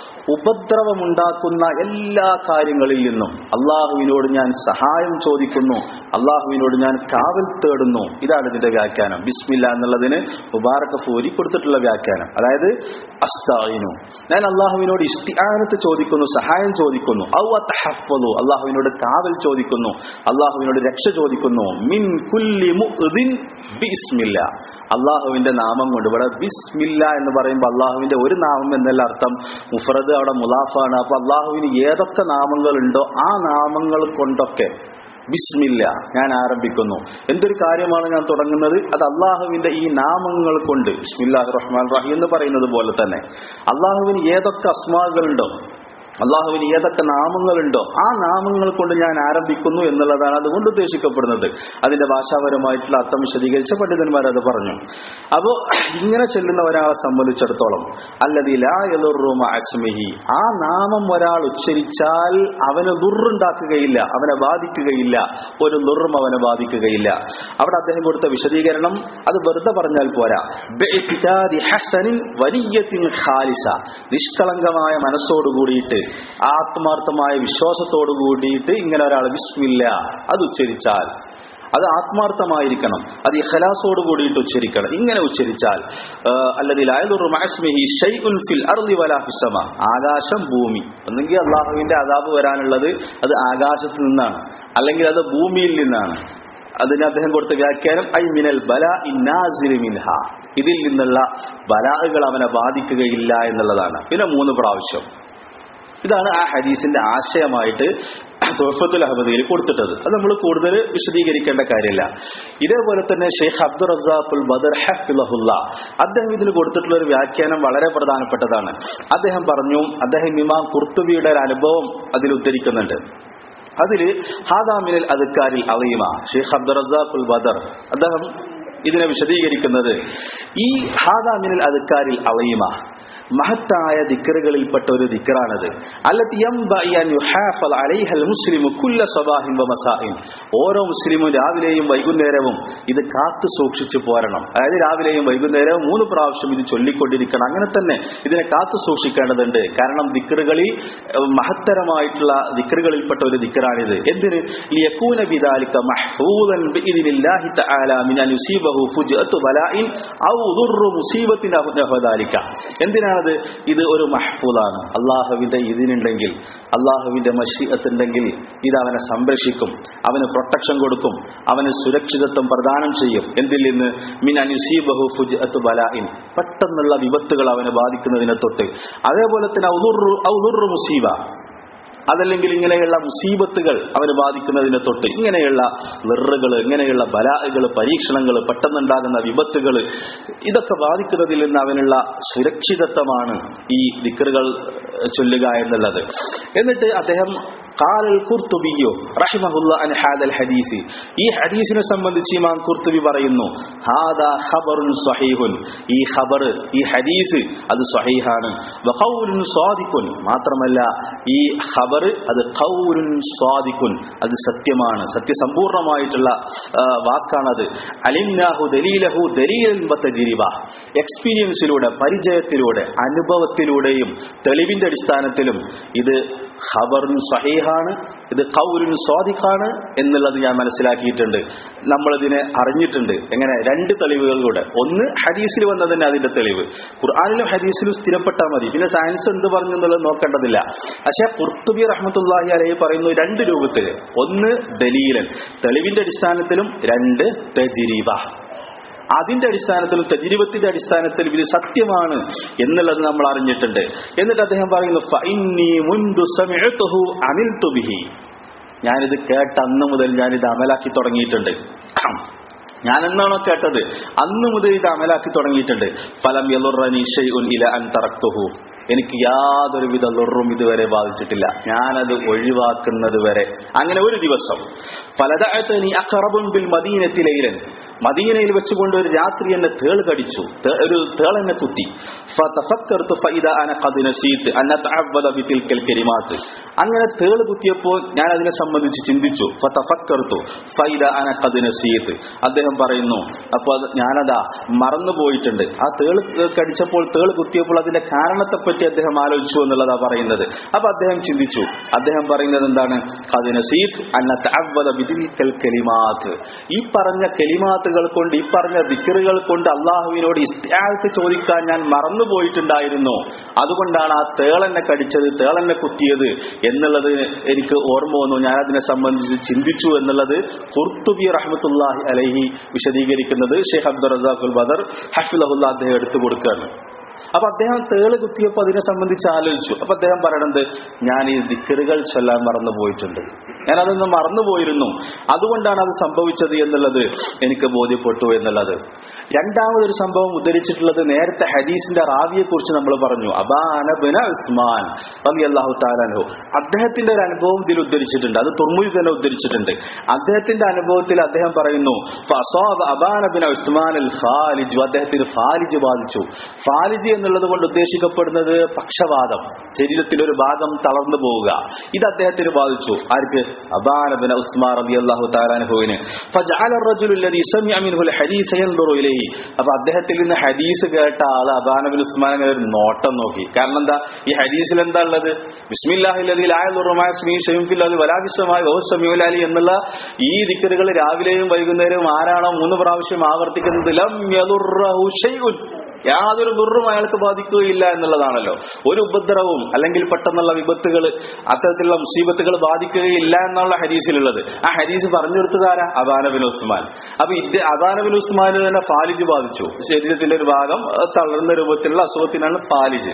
ഉപദ്രവമുണ്ടാക്കുന്ന എല്ലാ കാര്യങ്ങളിൽ നിന്നും അള്ളാഹുവിനോട് ഞാൻ സഹായം ചോദിക്കുന്നു അള്ളാഹുവിനോട് ഞാൻ കാവൽ തേടുന്നു ഇതാണ് ഇതിന്റെ വ്യാഖ്യാനം ബിസ്മില്ല എന്നുള്ളതിന് മുബാറക്ക് ഫൂരി കൊടുത്തിട്ടുള്ള വ്യാഖ്യാനം അതായത് അസ്തായിനു ഞാൻ അള്ളാഹുവിനോട് ഇസ്തിആനത്ത് ചോദിക്കുന്നു സഹായം ചോദിക്കുന്നു ഔ തഹഫ്ഫളു അള്ളാഹുവിനോട് കാവൽ ചോദിക്കുന്നു അള്ളാഹുവിനോട് രക്ഷ ചോദിക്കുന്നു മിൻ കുല്ലി മുഅ്ദിൻ ബിസ്മില്ല അള്ളാഹുവിന്റെ നാമം കൊണ്ട് ഇവിടെ ബിസ്മില്ല എന്ന് പറയുമ്പോൾ അള്ളാഹുവിന്റെ ഒരു നാമം എന്നല്ല അർത്ഥം മുഫറദ് അവിടെ മുലാഫാണ് അപ്പൊ അള്ളാഹുവിന് ഏതൊക്കെ നാമങ്ങളുണ്ടോ ആ നാമങ്ങൾ കൊണ്ടൊക്കെ ബിസ്മില്ല ഞാൻ ആരംഭിക്കുന്നു എന്തൊരു കാര്യമാണ് ഞാൻ തുടങ്ങുന്നത് അത് അള്ളാഹുവിന്റെ ഈ നാമങ്ങൾ കൊണ്ട് ബിസ്മില്ലാഹ് റഹ്മാൻ റഹീം എന്ന് പറയുന്നത് പോലെ തന്നെ അള്ളാഹുവിന് ഏതൊക്കെ അസ്മാകളുണ്ടോ അള്ളാഹുവിന് ഏതൊക്കെ നാമങ്ങളുണ്ടോ ആ നാമങ്ങൾ കൊണ്ട് ഞാൻ ആരംഭിക്കുന്നു എന്നുള്ളതാണ് അതുകൊണ്ട് ഉദ്ദേശിക്കപ്പെടുന്നത് അതിന്റെ ഭാഷാപരമായിട്ടുള്ള അർത്ഥം വിശദീകരിച്ച പണ്ഡിതന്മാർ അത് പറഞ്ഞു അപ്പോ ഇങ്ങനെ ചെല്ലുന്ന ഒരാളെ സംബന്ധിച്ചിടത്തോളം അല്ലതി അസ്മിഹി ആ നാമം ഒരാൾ ഉച്ചരിച്ചാൽ അവന് ദുറുണ്ടാക്കുകയില്ല അവനെ ബാധിക്കുകയില്ല ഒരു ദുറും അവനെ ബാധിക്കുകയില്ല അവിടെ അദ്ദേഹം കൊടുത്ത വിശദീകരണം അത് വെറുതെ പറഞ്ഞാൽ പോരാ ബിഇത്തിഖാദി ഹസനിൻ വനിയ്യത്തിൻ ഖാലിസ നിഷ്കളങ്കമായ മനസ്സോട് കൂടിയിട്ട് ആത്മാർത്ഥമായ വിശ്വാസത്തോട് കൂടിയിട്ട് ഇങ്ങനെ ഒരാൾ വിസ്മില്ല അത് ഉച്ചരിച്ചാൽ അത് ആത്മാർത്ഥമായിരിക്കണം അത് ഇഖലാസോട് കൂടിയിട്ട് ഉച്ചരിക്കണം ഇങ്ങനെ ഉച്ചരിച്ചാൽ അല്ലതിൽ ആകാശം ഭൂമി ഒന്നെങ്കിൽ അള്ളാഹുവിന്റെ അതാബ് വരാനുള്ളത് അത് ആകാശത്ത് നിന്നാണ് അല്ലെങ്കിൽ അത് ഭൂമിയിൽ നിന്നാണ് അതിന് അദ്ദേഹം കൊടുത്ത വ്യാഖ്യാനം ഐ മിനൽ ബല ഇന്നാസിരി മിൻഹ ഇതിൽ നിന്നുള്ള ബലാഹുകൾ അവനെ ബാധിക്കുകയില്ല എന്നുള്ളതാണ് പിന്നെ മൂന്ന് പ്രാവശ്യം ഇതാണ് ആ ഹദീസിന്റെ ആശയമായിട്ട് തുഫത്തുൽ അഹമ്മദിയിൽ കൊടുത്തിട്ടത് അത് നമ്മൾ കൂടുതൽ വിശദീകരിക്കേണ്ട കാര്യമില്ല ഇതേപോലെ തന്നെ ഷെയ്ഖ് അബ്ദുൾ റസാഖുൽ ബദർ ഹഫിലഹുല്ല അദ്ദേഹം ഇതിന് കൊടുത്തിട്ടുള്ള ഒരു വ്യാഖ്യാനം വളരെ പ്രധാനപ്പെട്ടതാണ് അദ്ദേഹം പറഞ്ഞു അദ്ദേഹം ഇമാം കുർത്തുബിയുടെ ഒരു അനുഭവം അതിൽ ഉദ്ധരിക്കുന്നുണ്ട് അതില് ഹാദാമിനൽ അതുക്കാരിൽ അലീമ ഷെയ്ഖ് അബ്ദുൾ റസാഖുൽ ബദർ അദ്ദേഹം ഇതിനെ വിശദീകരിക്കുന്നത് ഈ ഹാദാമിനൽ അതുക്കാരിൽ അലീമ മഹത്തായ ദിക്കറുകളിൽപ്പെട്ട ഒരു ദിക്കറാണത് ഓരോ മുസ്ലിമും രാവിലെയും വൈകുന്നേരവും ഇത് കാത്തു സൂക്ഷിച്ചു പോരണം അതായത് രാവിലെയും വൈകുന്നേരവും മൂന്ന് പ്രാവശ്യം ഇത് ചൊല്ലിക്കൊണ്ടിരിക്കണം അങ്ങനെ തന്നെ ഇതിനെ കാത്തു സൂക്ഷിക്കേണ്ടതുണ്ട് കാരണം ദിക്കറുകളിൽ ഏഹ്, മഹത്തരമായിട്ടുള്ള ദിക്കറുകളിൽപ്പെട്ട ഒരു ദിക്കറാണിത് എന്തിന് ലിയകൂന ബിദാലിക മഹ്ഫൂദൻ ബിഇذനില്ലാഹി തആല മിൻ അൻ യുസീബഹു ഫുജ്അത്തു ബലാഇൻ ഔ ദുർറു മുസീബത്തിൻ അഹു നഹദാലിക എന്തിനാണത് ഇത് ഒരു മഹ്ഫൂദാണ് അള്ളാഹുവിന്റെ ഇതിനുണ്ടെങ്കിൽ അള്ളാഹുവിന്റെ മഷീഅത്ത് ഉണ്ടെങ്കിൽ ഇത് അവനെ സംരക്ഷിക്കും അവന് പ്രൊട്ടക്ഷൻ കൊടുക്കും അവന് സുരക്ഷിതത്വം പ്രദാനം ചെയ്യും എന്തിൽ നിന്ന് മിൻ അനുസീബഹു ഫുജ്അത്തു ബലാഇൻ പെട്ടെന്നുള്ള വിപത്തുകൾ അവനെ ബാധിക്കുന്നതിനെ തൊട്ട് അതേപോലെ തന്നെ ഔദുർറു ഔദുർറു മുസീബ അതല്ലെങ്കിൽ ഇങ്ങനെയുള്ള മുസീബത്തുകൾ അവന് ബാധിക്കുന്നതിനെ തൊട്ട് ഇങ്ങനെയുള്ള വെറുകൾ ഇങ്ങനെയുള്ള ബലാഹകൾ പരീക്ഷണങ്ങൾ പെട്ടെന്നുണ്ടാകുന്ന വിപത്തുകൾ ഇതൊക്കെ ബാധിക്കുന്നതിൽ നിന്ന് അവനുള്ള സുരക്ഷിതത്വമാണ് ഈ ദിക്കറുകൾ ചൊല്ലുക എന്നുള്ളത് എന്നിട്ട് അദ്ദേഹം കാലൽ കുർത്തുബിയോ റഹിമഹുല്ല അൻ ഹാദൽ ഹദീസി ഈ ഹദീസിനെ സംബന്ധിച്ച് ഇമാം കുർത്തുബി പറയുന്നു ഹാദാ ഖബറുൻ സ്വഹീഹുൻ ഈ ഖബർ ഈ ഹദീസ് അത് സ്വഹീഹാണ് വഖൗലുൻ സ്വാദിഖുൻ മാത്രമല്ല ഈ ഖബർ അത് ഖൗലുൻ സ്വാദിഖുൻ അത് സത്യമാണ് സത്യസമ്പൂർണമായിട്ടുള്ള ആ, വാക്കാണത് അലിംനാഹു ദലീലഹു ദലീലൻ ബത്തജിരിബ എക്സ്പീരിയൻസിലൂടെ പരിചയത്തിലൂടെ അനുഭവത്തിലൂടെയും തെളിവിന്റെ അടിസ്ഥാനത്തിലും ഇത് ഖബറുൻ സഹീഹാണ് ഇത് കൗലുൻ സ്വാദിഖാണ് എന്നുള്ളത് ഞാൻ മനസ്സിലാക്കിയിട്ടുണ്ട് നമ്മളിതിനെ അറിഞ്ഞിട്ടുണ്ട് എങ്ങനെ രണ്ട് തെളിവുകളിലൂടെ ഒന്ന് ഹദീസിൽ വന്നതന്നെ അതിന്റെ തെളിവ് ഖുർആാനിലും ഹദീസിലും സ്ഥിരപ്പെട്ടാൽ മതി പിന്നെ സയൻസ് എന്ത് പറഞ്ഞു എന്നുള്ളത് നോക്കേണ്ടതില്ല പക്ഷെ കുർത്തുബി റഹ്മത്തുല്ലാഹി അലൈഹി പറയുന്നു രണ്ട് രൂപത്തിൽ ഒന്ന് ദലീലൻ തെളിവിന്റെ അടിസ്ഥാനത്തിലും രണ്ട് തജിരീബ അതിന്റെ അടിസ്ഥാനത്തിലും തജിരിബത്തിന്റെ അടിസ്ഥാനത്തിലും ഇത് സത്യമാണ് എന്നുള്ളത് നമ്മൾ അറിഞ്ഞിട്ടുണ്ട് എന്നിട്ട് അദ്ദേഹം പറയുന്നു "ഫഇന്നീ മുൻദു സമിഅതുഹു അമിൽതു ബിഹി." ഞാനിത് കേട്ട അന്ന് മുതൽ ഞാനിത് അമലാക്കി തുടങ്ങിയിട്ടുണ്ട് ഞാൻ എന്നാണോ കേട്ടത് അന്ന് മുതൽ ഇത് അമലാക്കി തുടങ്ങിയിട്ടുണ്ട് ഫലം യലുറനി ഷൈഉൻ ഇല അൻ തറക്തുഹു എനിക്ക് യാതൊരുവിധ ലുറും ഇതുവരെ ബാധിച്ചിട്ടില്ല ഞാനത് ഒഴിവാക്കുന്നത് വരെ അങ്ങനെ ഒരു ദിവസം പലതാഴത്തനി അഖറബുൻ ബിൽ മദീനത്തിലൈലൻ മദീനയിൽ വെച്ചുകൊണ്ട് ഒരു രാത്രി എന്നെ തേൾ കടിച്ചു തേ- ഒരു തേൾ എന്നെ കുത്തി ഫതഫക്കർതു ഫഇദാ അന ഖദ് നസീത് അൻ അതഅവ്വദ ബിതിൽക്കൽ കലിമാത്ത് അങ്ങനെ തേൾ കുത്തിയപ്പോൾ ഞാൻ അതിനെ സംബന്ധിച്ച് ചിന്തിച്ചു ഫതഫക്കർതു ഫഇദാ അന ഖദ് നസീത് അദ്ദേഹം പറയുന്നു അപ്പോൾ അത് ഞാനതാ മറന്നുപോയിട്ടുണ്ട് ആ തേൾ കടിച്ചപ്പോൾ തേൾ കുത്തിയപ്പോൾ അതിന്റെ കാരണത്തെപ്പറ്റി അദ്ദേഹം ആലോചിച്ചു എന്നുള്ളതാ പറയുന്നത് അപ്പൊ അദ്ദേഹം ചിന്തിച്ചു അദ്ദേഹം പറയുന്നത് എന്താണ് ഖദ് നസീത് അന്ന തഅവ്വദ ബിതിൽക്കൽ കലിമാത്ത് ഈ പറഞ്ഞ കലിമാത്തുകൾ കൊണ്ട് ഈ പറഞ്ഞ ദിക്കറുകൾ കൊണ്ട് അള്ളാഹുവിനോട് ഇസ്തിയാത്ത് ചോദിക്കാൻ ഞാൻ മറന്നുപോയിട്ടുണ്ടായിരുന്നു അതുകൊണ്ടാണ് ആ തേളെന്നെ കടിച്ചത് തേളെന്നെ കുത്തിയത് എന്നുള്ളത് എനിക്ക് ഓർമ്മ വന്നു ഞാൻ അതിനെ സംബന്ധിച്ച് ചിന്തിച്ചു എന്നുള്ളത് ഖുർത്തുബി റഹ്മത്തുല്ലാഹി അലൈഹി വിശദീകരിക്കുന്നത് ഷെയ്ഖ് അബ്ദുൾ റസാഖുൽ ബദർ ഹഫിലഹുല്ല അദ്ദേഹം എടുത്തു കൊടുക്കുകയാണ് അപ്പൊ അദ്ദേഹം തേള് കുത്തിയപ്പോൾ അതിനെ സംബന്ധിച്ച് ആലോചിച്ചു അപ്പൊ അദ്ദേഹം പറയണത് ഞാൻ ഈ ദിക്കറുകൾ ചൊല്ലാൻ മറന്നു പോയിട്ടുണ്ട് ഞാൻ അതൊന്ന് മറന്നുപോയിരുന്നു അതുകൊണ്ടാണ് അത് സംഭവിച്ചത് എന്നുള്ളത് എനിക്ക് ബോധ്യപ്പെട്ടു എന്നുള്ളത് രണ്ടാമതൊരു സംഭവം ഉദ്ധരിച്ചിട്ടുള്ളത് നേരത്തെ ഹദീസിന്റെ റാവിയെ കുറിച്ച് നമ്മൾ പറഞ്ഞു അബാനബിന ഉസ്മാൻ അള്ളാഹു താലാനോ അദ്ദേഹത്തിന്റെ ഒരു അനുഭവം ഇതിൽ ഉദ്ധരിച്ചിട്ടുണ്ട് അത് തുർമുയിൽ തന്നെ ഉദ്ധരിച്ചിട്ടുണ്ട് അദ്ദേഹത്തിന്റെ അനുഭവത്തിൽ അദ്ദേഹം പറയുന്നു ഫസാബ അബാനബിന ഉസ്മാൻ അൽ ഫാലിജു അദ്ദേഹത്തിന് ഫാലിജ് ബാധിച്ചു ഫാലിജ് എന്നുള്ളത് കൊണ്ട് ഉദ്ദേശിക്കപ്പെടുന്നത് പക്ഷവാതം ശരീരത്തിൽ ഒരു ഭാഗം തളർന്നു പോവുക ഇത് അദ്ദേഹത്തിന് ബാധിച്ചു ആർക്ക് അബാനബിന ഉസ്മാൻ റബി അള്ളാഹു താലാനുഹുവിന് അപ്പൊ അദ്ദേഹത്തിൽ നിന്ന് ഹദീസ് കേട്ട ആള് അബാനബിൻ ഉസ്മാൻ അങ്ങനെ ഒരു നോട്ടം നോക്കി കാരണം എന്താ ഈ ഹദീസിൽ എന്താ ഉള്ളത് ബിസ്മില്ലാഹി എന്നുള്ള ഈ ദിക്കറുകൾ രാവിലെയും വൈകുന്നേരവും ആരാണോ മൂന്ന് പ്രാവശ്യം ആവർത്തിക്കുന്നത് ലം യദുർറഹു ശൈഉൻ യാതൊരു ദുർറും അയാൾക്ക് ബാധിക്കുകയില്ല എന്നുള്ളതാണല്ലോ ഒരു ഉപദ്രവവും അല്ലെങ്കിൽ പെട്ടെന്നുള്ള വിപത്തുകൾ അത്തരത്തിലുള്ള മുസീബത്തുകൾ ബാധിക്കുകയില്ല എന്നുള്ള ഹരീസിലുള്ളത് ആ ഹരീസ് പറഞ്ഞു കൊടുത്തതാരാ അബാനബിൻ ഉസ്മാൻ അപ്പൊ ഇത് അബാനബിൻ ഉസ്മാന് തന്നെ ഫാലിജ് ബാധിച്ചു ശരീരത്തിന്റെ ഒരു ഭാഗം അഹ് തളർന്ന രൂപത്തിലുള്ള അസുഖത്തിനാണ് ഫാലിജ്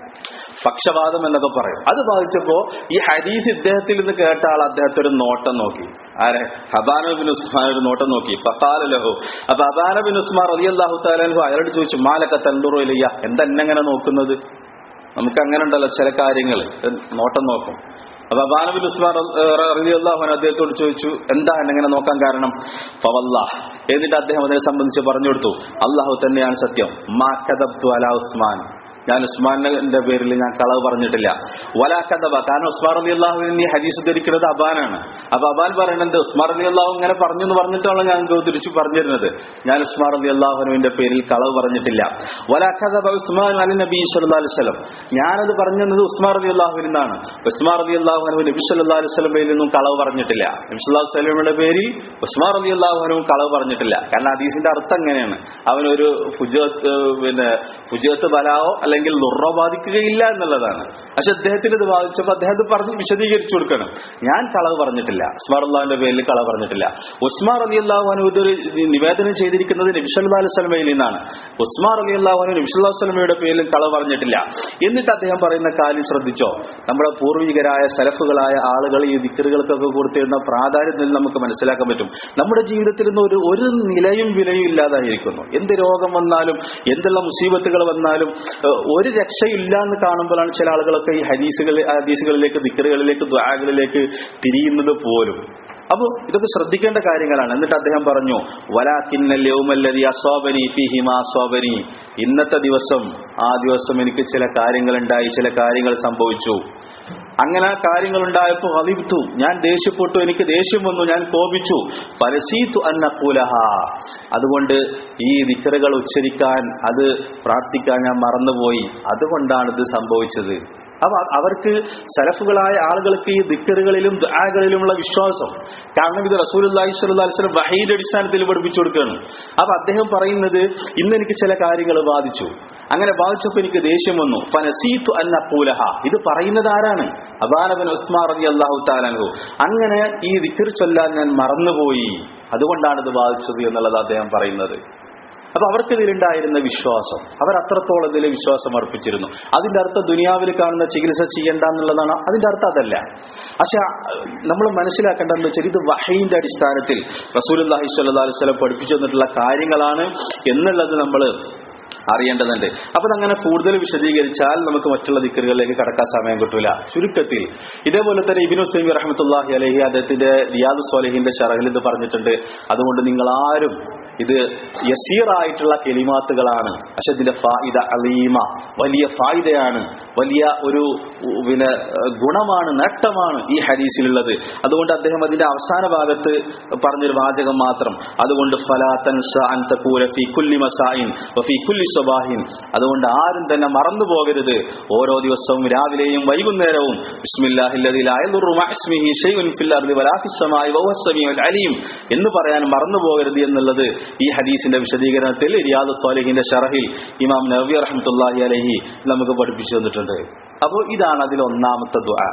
പക്ഷപാതം എന്നൊക്കെ പറയും അത് ബാധിച്ചപ്പോ ഈ ഹദീസ് ഇദ്ദേഹത്തിൽ നിന്ന് കേട്ട ആൾ അദ്ദേഹത്തെ ഒരു നോട്ടം നോക്കി ആരെ ഹബാനബിൻ ഉസ്മാൻ ഒരു നോട്ടം നോക്കി പത്താല ലഹു അപ്പൊ അബാനബിൻ ഉസ്മാൻ റലി അള്ളാഹു താലു അയാളോട് ചോദിച്ചു മാലക്ക തന്തുറോ ഇല്ലയ്യ എന്താ എന്നെങ്ങനെ നോക്കുന്നത് നമുക്ക് അങ്ങനെ ഉണ്ടല്ലോ ചില കാര്യങ്ങൾ നോട്ടം നോക്കും അപ്പൊ അബാനബിൻ ഉസ്മാൻ റലി അള്ളാഹുൻ അദ്ദേഹത്തോട് ചോദിച്ചു എന്താ എന്നെങ്ങനെ നോക്കാൻ കാരണം ഫവല്ലാ എന്നിട്ട് അദ്ദേഹം അതിനെ സംബന്ധിച്ച് പറഞ്ഞു കൊടുത്തു അള്ളാഹു തന്നെയാണ് സത്യം മാ കദബ്തു അല ഉസ്മാൻ ഞാൻ ഉസ്മാന്റെ പേരിൽ ഞാൻ കളവ് പറഞ്ഞിട്ടില്ല വലാ കഥബ കാരണം ഉസ്മാൻ അലി അള്ളാഹുവിന് ഈ ഹദീസ് ഉദ്ധരിക്കുന്നത് അബാനാണ് അപ്പൊ അബാൻ പറയുന്നത് ഉസ്മാൻ അലി അള്ളാഹു ഇങ്ങനെ പറഞ്ഞു എന്ന് പറഞ്ഞിട്ടാണ് ഞാൻ തിരിച്ചു പറഞ്ഞിരുന്നത് ഞാൻ ഉസ്മാൻ അലി അള്ളാഹുവിന്റെ പേരിൽ കളവ് പറഞ്ഞിട്ടില്ല വലാ കഥബ ഉസ്മാൻ അലി നബി സല്ലാ അലുസലം ഞാനത് പറഞ്ഞത് ഉസ്മാൻ അലി അള്ളാഹുവിൽ നിന്നാണ് ഉസ്മാൻ അലി അള്ളാഹുനു നബി സല്ലാ അലുസലമയിൽ നിന്നും കളവ് പറഞ്ഞിട്ടില്ല നബി സല്ലാ വസ്ലമിയുടെ പേരിൽ ഉസ്മാൻ അലി അള്ളാഹുനും കളവ് പറഞ്ഞിട്ടില്ല കാരണം ഹദീസിന്റെ അർത്ഥം എങ്ങനെയാണ് അവനൊരു ഫുജത്ത് പിന്നെ ഫുജത്ത് ബലാവോ അല്ലെങ്കിൽ ലുറ ബാധിക്കുകയില്ല എന്നുള്ളതാണ് പക്ഷെ അദ്ദേഹത്തിന് ഇത് ബാധിച്ചപ്പോൾ അദ്ദേഹം ഇത് പറഞ്ഞ് വിശദീകരിച്ചു കൊടുക്കണം ഞാൻ കളവ് പറഞ്ഞിട്ടില്ല ഉസ്മാർ അള്ളാഹിന്റെ പേരിൽ കളവ് പറഞ്ഞിട്ടില്ല ഉസ്മാർ അലി അള്ളാഹുനു ഇതൊരു നിവേദനം ചെയ്തിരിക്കുന്നത് നബിസല്ലാ അലുസ്ലമയിൽ നിന്നാണ് ഉസ്മാർ അലി അള്ളാഹുനു നബിസുല്ലാ വസ്ലമയുടെ പേരിൽ കളവ് പറഞ്ഞിട്ടില്ല എന്നിട്ട് അദ്ദേഹം പറയുന്ന കാര്യം ശ്രദ്ധിച്ചോ നമ്മുടെ പൂർവികരായ സലഫുകളായ ആളുകൾ ഈ ദിക്കറുകൾക്കൊക്കെ കൊടുത്തിരുന്ന പ്രാധാന്യത്തിൽ നമുക്ക് മനസ്സിലാക്കാൻ പറ്റും നമ്മുടെ ജീവിതത്തിൽ നിന്ന് ഒരു ഒരു നിലയും വിലയും ഇല്ലാതായിരിക്കുന്നു എന്ത് രോഗം വന്നാലും എന്തുള്ള മുസീബത്തുകൾ വന്നാലും ഏഹ്, ഒരു രക്ഷയില്ല എന്ന് കാണുമ്പോഴാണ് ചില ആളുകളൊക്കെ ഈ ഹദീസുകൾ ഹദീസുകളിലേക്ക് ദിക്കറുകളിലേക്ക് ദ്വാകളിലേക്ക് തിരിയുന്നത് പോലും അപ്പൊ ഇതൊക്കെ ശ്രദ്ധിക്കേണ്ട കാര്യങ്ങളാണ് എന്നിട്ട് അദ്ദേഹം പറഞ്ഞു വലാക്കിന്നൽ യൗമല്ലദി അസ്വാബനി ഫീഹി മാ അസ്വാബനി ഇന്നത്തെ ദിവസം ആ ദിവസം എനിക്ക് ചില കാര്യങ്ങൾ ഉണ്ടായി ചില കാര്യങ്ങൾ സംഭവിച്ചു അങ്ങനെ ആ കാര്യങ്ങൾ ഉണ്ടായപ്പോൾ ഹലിബ്തു ഞാൻ ദേഷ്യപ്പെട്ടു എനിക്ക് ദേഷ്യം വന്നു ഞാൻ കോപിച്ചു പരസീത്തു അന്നക്കൂലഹ അതുകൊണ്ട് ഈ ദിക്കറുകൾ ഉച്ചരിക്കാൻ അത് പ്രാർത്ഥിക്കാൻ ഞാൻ മറന്നുപോയി അതുകൊണ്ടാണ് ഇത് സംഭവിച്ചത് അപ്പൊ അ- അവർക്ക് സലഫുകളായ ആളുകൾക്ക് ഈ ദിക്കറുകളിലും ദുആകളിലുമുള്ള വിശ്വാസം കാരണം ഇത് റസൂൽ അള്ളാഹിസ്വലം വഹീന്റെ അടിസ്ഥാനത്തിൽ പഠിപ്പിച്ചു കൊടുക്കുകയാണ് അപ്പൊ അദ്ദേഹം പറയുന്നത് ഇന്ന് എനിക്ക് ചില കാര്യങ്ങൾ ബാധിച്ചു അങ്ങനെ ബാധിച്ചപ്പോൾ എനിക്ക് ദേഷ്യം വന്നു ഫനസീത്തു അന്നൂലഹ ഇത് പറയുന്നത് ആരാണ് അബാനബൻ ഉസ്മാൻ റബി അള്ളാഹു താലു അങ്ങനെ ഈ ദിക്കർ ചൊല്ലാൻ ഞാൻ മറന്നുപോയി അതുകൊണ്ടാണ് ഇത് ബാധിച്ചത് എന്നുള്ളത് അദ്ദേഹം പറയുന്നത് അപ്പൊ അവർക്ക് ഇതിലുണ്ടായിരുന്ന വിശ്വാസം അവർ അത്രത്തോളം ഇതിൽ വിശ്വാസം അർപ്പിച്ചിരുന്നു അതിന്റെ അർത്ഥം ദുനിയാവിൽ കാണുന്ന ചികിത്സ ചെയ്യണ്ട എന്നുള്ളതാണ് അതിന്റെ അർത്ഥം അതല്ല പക്ഷെ നമ്മൾ മനസ്സിലാക്കേണ്ടതെന്ന് വെച്ചാൽ ഇത് വഹയിന്റെ അടിസ്ഥാനത്തിൽ റസൂൽ അള്ളാഹി സ്വല്ലാ വസ്ലം പഠിപ്പിച്ചു തന്നിട്ടുള്ള കാര്യങ്ങളാണ് എന്നുള്ളത് നമ്മൾ അറിയേണ്ടതുണ്ട് അപ്പൊ അങ്ങനെ കൂടുതൽ വിശദീകരിച്ചാൽ നമുക്ക് മറ്റുള്ള ദിക്കറുകളിലേക്ക് കടക്കാൻ സമയം കിട്ടൂല ചുരുക്കത്തിൽ ഇതേപോലെ തന്നെ ഇബിനു സൈമി റഹ്മത്തുല്ലാഹി അലഹി അദ്ദേഹത്തിന്റെ റിയാദ് സ്വാലിഹിന്റെ ഷറഹിൽ ഇത് പറഞ്ഞിട്ടുണ്ട് അതുകൊണ്ട് നിങ്ങൾ ആരും ഇത് യസീറായിട്ടുള്ള കെലിമാത്തുകളാണ് പക്ഷെ ഇതിന്റെ ഫായിദ അലീമ വലിയ ഫായിദയാണ് വലിയ ഒരു ഉ- പിന്നെ ഏഹ്, ഗുണമാണ് നേട്ടമാണ് ഈ ഹദീസിലുള്ളത് അതുകൊണ്ട് അദ്ദേഹം അതിന്റെ അവസാന ഭാഗത്ത് പറഞ്ഞൊരു വാചകം മാത്രം അതുകൊണ്ട് ഫലാത്തൻ ഫി കുല്ലി മസായിൻ വഫി കുല്ലി സ്വബാഹിൻ അതുകൊണ്ട് ആരും തന്നെ മറന്നു പോകരുത് ഓരോ ദിവസവും രാവിലെയും വൈകുന്നേരവും ബിസ്മില്ലാഹില്ലദി ലാ യദുറു മഅ ഇസ്മിഹി ശൈഉൻ ഫിൽ അർദി വലാ ഫിസ് സമാഇ വഹുവ സമീഉൽ അലീം എന്ന് പറയാൻ മറന്നു പോകരുത് എന്നുള്ളത് ഈ ഹദീസിന്റെ വിശദീകരണത്തിൽ റിയാദ് സ്വാലിഹിന്റെ ഷറഹിൽ ഇമാം നബി റഹ്മത്തുള്ളാഹി അലൈഹി നമുക്ക് പഠിപ്പിച്ചു തന്നിട്ടുണ്ട് അപ്പോൾ ഇതാണ് അതിൽ ഒന്നാമത്തെ ദുആ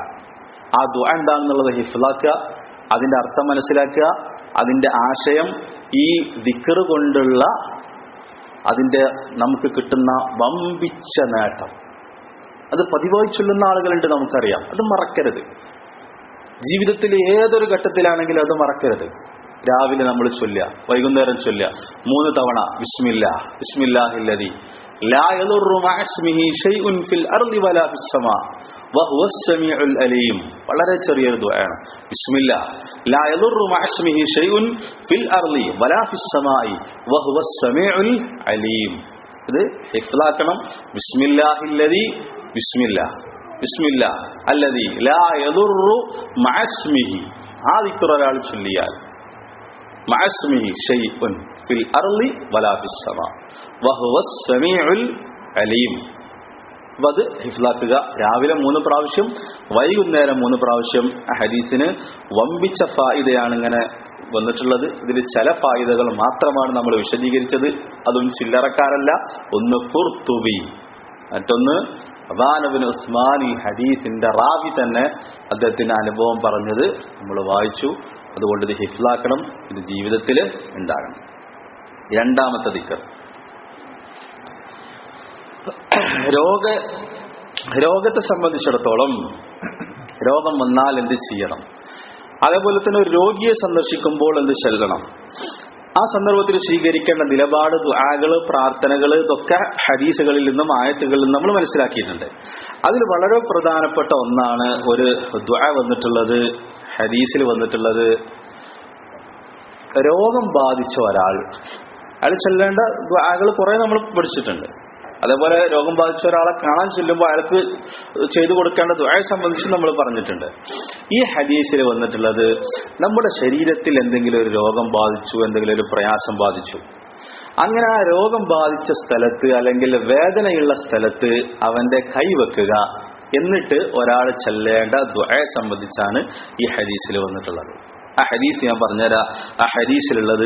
ആ ദുആ എന്താണെന്നുള്ളത് ഹിഫ്ലാക്കുക അതിന്റെ അർത്ഥം മനസ്സിലാക്കുക അതിന്റെ ആശയം ഈ ദിക്കറ് കൊണ്ടുള്ള അതിന്റെ നമുക്ക് കിട്ടുന്ന വമ്പിച്ച നേട്ടം അത് പതിവായി ചൊല്ലുന്ന ആളുകളുണ്ട് നമുക്കറിയാം അത് മറക്കരുത് ജീവിതത്തിൽ ഏതൊരു ഘട്ടത്തിലാണെങ്കിലും അത് മറക്കരുത് രാവിലെ നമ്മൾ ചൊല്ലുക വൈകുന്നേരം ചൊല്ലുക മൂന്ന് തവണ വിസ്മില്ല വിസ്മില്ലാഹില്ലതി لا يضر مع اسمه شيء في الارض ولا في السماء وهو السميع العليم വളരെ ചെറിയൊരു ദുആയാണ് ബിസ്മില്ല لا يضر مع اسمه شيء في الارض ولا في السماء وهو السميع العليم ഇത് ഹിഫ്ലാക്കണം ബിസ്മില്ലാഹില്ലതി ബിസ്മില്ല ബിസ്മില്ല അല്ലതി ലാ യദുറു മഅസ്മിഹി ആ ദിക്ർ ഒരാൾ ചൊല്ലിയാൽ മഅസ്മിഹി ഷൈഉൻ ഫിൽ അർളി വലാ ഫിസ് സമാ വഹുവ സമീഉൽ അലീം അപ്പൊ അത് ഹിഫ്ലാക്കുക രാവിലെ മൂന്ന് പ്രാവശ്യം വൈകുന്നേരം മൂന്ന് പ്രാവശ്യം ആ ഹദീസിന് വമ്പിച്ച ഫായിദയാണ് ഇങ്ങനെ വന്നിട്ടുള്ളത് ഇതിൽ ചില ഫായിദകൾ മാത്രമാണ് നമ്മൾ വിശദീകരിച്ചത് അതും ചില്ലറക്കാരല്ല ഒന്ന് കുർത്തുബി മറ്റൊന്ന് അബാനബിൻ ഉസ്മാൻ ഈ ഹദീസിന്റെ റാവി തന്നെ അദ്ദേഹത്തിന്റെ അനുഭവം പറഞ്ഞത് നമ്മൾ വായിച്ചു അതുകൊണ്ട് ഇത് ഹിഫ്ലാക്കണം ഇത് ജീവിതത്തിൽ ഉണ്ടാകണം രണ്ടാമത്തെ ദിക്കർ രോഗ രോഗത്തെ സംബന്ധിച്ചിടത്തോളം രോഗം വന്നാൽ എന്ത് ചെയ്യണം അതേപോലെ തന്നെ ഒരു രോഗിയെ സന്ദർശിക്കുമ്പോൾ എന്ത് ചെല്ലണം ആ സന്ദർഭത്തിൽ സ്വീകരിക്കേണ്ട നിലപാട് ദുആകള് പ്രാർത്ഥനകൾ ഇതൊക്കെ ഹദീസുകളിൽ നിന്നും ആയത്തുകളിൽ നിന്നും നമ്മൾ മനസ്സിലാക്കിയിട്ടുണ്ട് അതിൽ വളരെ പ്രധാനപ്പെട്ട ഒന്നാണ് ഒരു ദുആ വന്നിട്ടുള്ളത് ഹദീസിൽ വന്നിട്ടുള്ളത് രോഗം ബാധിച്ച ഒരാൾ അയാൾ ചൊല്ലേണ്ട ദുആകൾ കുറെ നമ്മൾ പഠിച്ചിട്ടുണ്ട് അതേപോലെ രോഗം ബാധിച്ച ഒരാളെ കാണാൻ ചെല്ലുമ്പോൾ അയാൾക്ക് ചെയ്തു കൊടുക്കേണ്ട ദുആയെ സംബന്ധിച്ച് നമ്മൾ പറഞ്ഞിട്ടുണ്ട് ഈ ഹദീസിൽ വന്നിട്ടുള്ളത് നമ്മുടെ ശരീരത്തിൽ എന്തെങ്കിലും ഒരു രോഗം ബാധിച്ചു എന്തെങ്കിലും ഒരു പ്രയാസം ബാധിച്ചു അങ്ങനെ ആ രോഗം ബാധിച്ച സ്ഥലത്ത് അല്ലെങ്കിൽ വേദനയുള്ള സ്ഥലത്ത് അവന്റെ കൈ വെക്കുക എന്നിട്ട് ഒരാൾ ചെല്ലേണ്ട ദുആയെ സംബന്ധിച്ചാണ് ഈ ഹദീസിൽ വന്നിട്ടുള്ളത് ആ ഹദീസ് ഞാൻ പറഞ്ഞുതരാം ആ ഹദീസിലുള്ളത്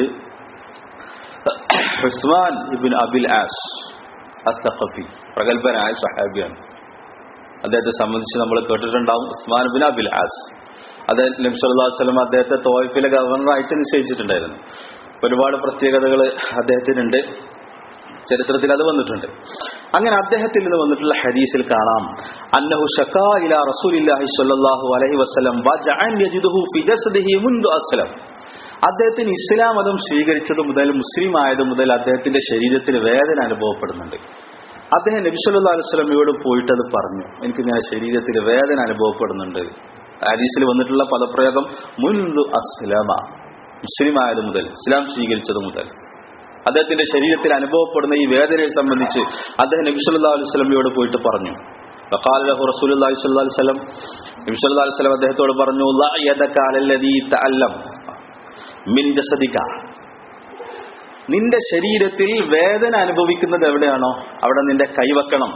ഉസ്മാൻ ഇബിൻ അബിൽ ആസ് അസ്തഖഫി പ്രഗത്ഭനായ സഹാബിയാണ് അദ്ദേഹത്തെ സംബന്ധിച്ച് നമ്മൾ കേട്ടിട്ടുണ്ടാവും ഉസ്മാൻ ബിൻ അബിൽ ആസ് അദ്ദേഹം നബി സല്ലല്ലാഹു അലൈഹി വസല്ലം അദ്ദേഹത്തെ തോയ്ഫിലെ ഗവർണറായിട്ട് നിശ്ചയിച്ചിട്ടുണ്ടായിരുന്നു ഒരുപാട് പ്രത്യേകതകൾ അദ്ദേഹത്തിനുണ്ട് ചരിത്രത്തിൽ അത് വന്നിട്ടുണ്ട് അങ്ങനെ അദ്ദേഹത്തിൽ നിന്ന് വന്നിട്ടുള്ള ഹദീസിൽ കാണാം അന്നഹു ഷക്കാ ഇലാ റസൂലില്ലാഹി സ്വല്ലല്ലാഹു അലൈഹി വസല്ലം വജഅൻ യജിദുഹു ഫി ജസ്ദിഹി മുൻദു അസ്ലം അദ്ദേഹത്തിന് ഇസ്ലാം മതം സ്വീകരിച്ചത് മുതൽ മുസ്ലിം ആയത് മുതൽ അദ്ദേഹത്തിന്റെ ശരീരത്തിൽ വേദന അനുഭവപ്പെടുന്നുണ്ട് അദ്ദേഹം നബി സല്ലല്ലാഹു അലൈഹി വസല്ലമയോട് പോയിട്ട് അത് പറഞ്ഞു എനിക്ക് ഞാൻ ശരീരത്തിൽ വേദന അനുഭവപ്പെടുന്നുണ്ട് ഹദീസിൽ വന്നിട്ടുള്ള പദപ്രയോഗം മുൻദു അസ്ലമ മുസ്ലിം ആയത് മുതൽ ഇസ്ലാം സ്വീകരിച്ചത് മുതൽ അദ്ദേഹത്തിന്റെ ശരീരത്തിൽ അനുഭവപ്പെടുന്ന ഈ വേദനയെ സംബന്ധിച്ച് അദ്ദേഹം നബി സല്ലല്ലാഹു അലൈഹി വസല്ലമയോട് പോയിട്ട് പറഞ്ഞു فقال له رسول الله صلى الله عليه وسلم നബി സല്ലല്ലാഹു അലൈഹി വസല്ലം അദ്ദേഹത്തോട് പറഞ്ഞു لا يدك على الذي تألم من جسدك നിന്റെ ശരീരത്തിൽ വേദന അനുഭവിക്കുന്നത് എവിടെയാണോ അവിടെ നിന്റെ കൈവക്കണം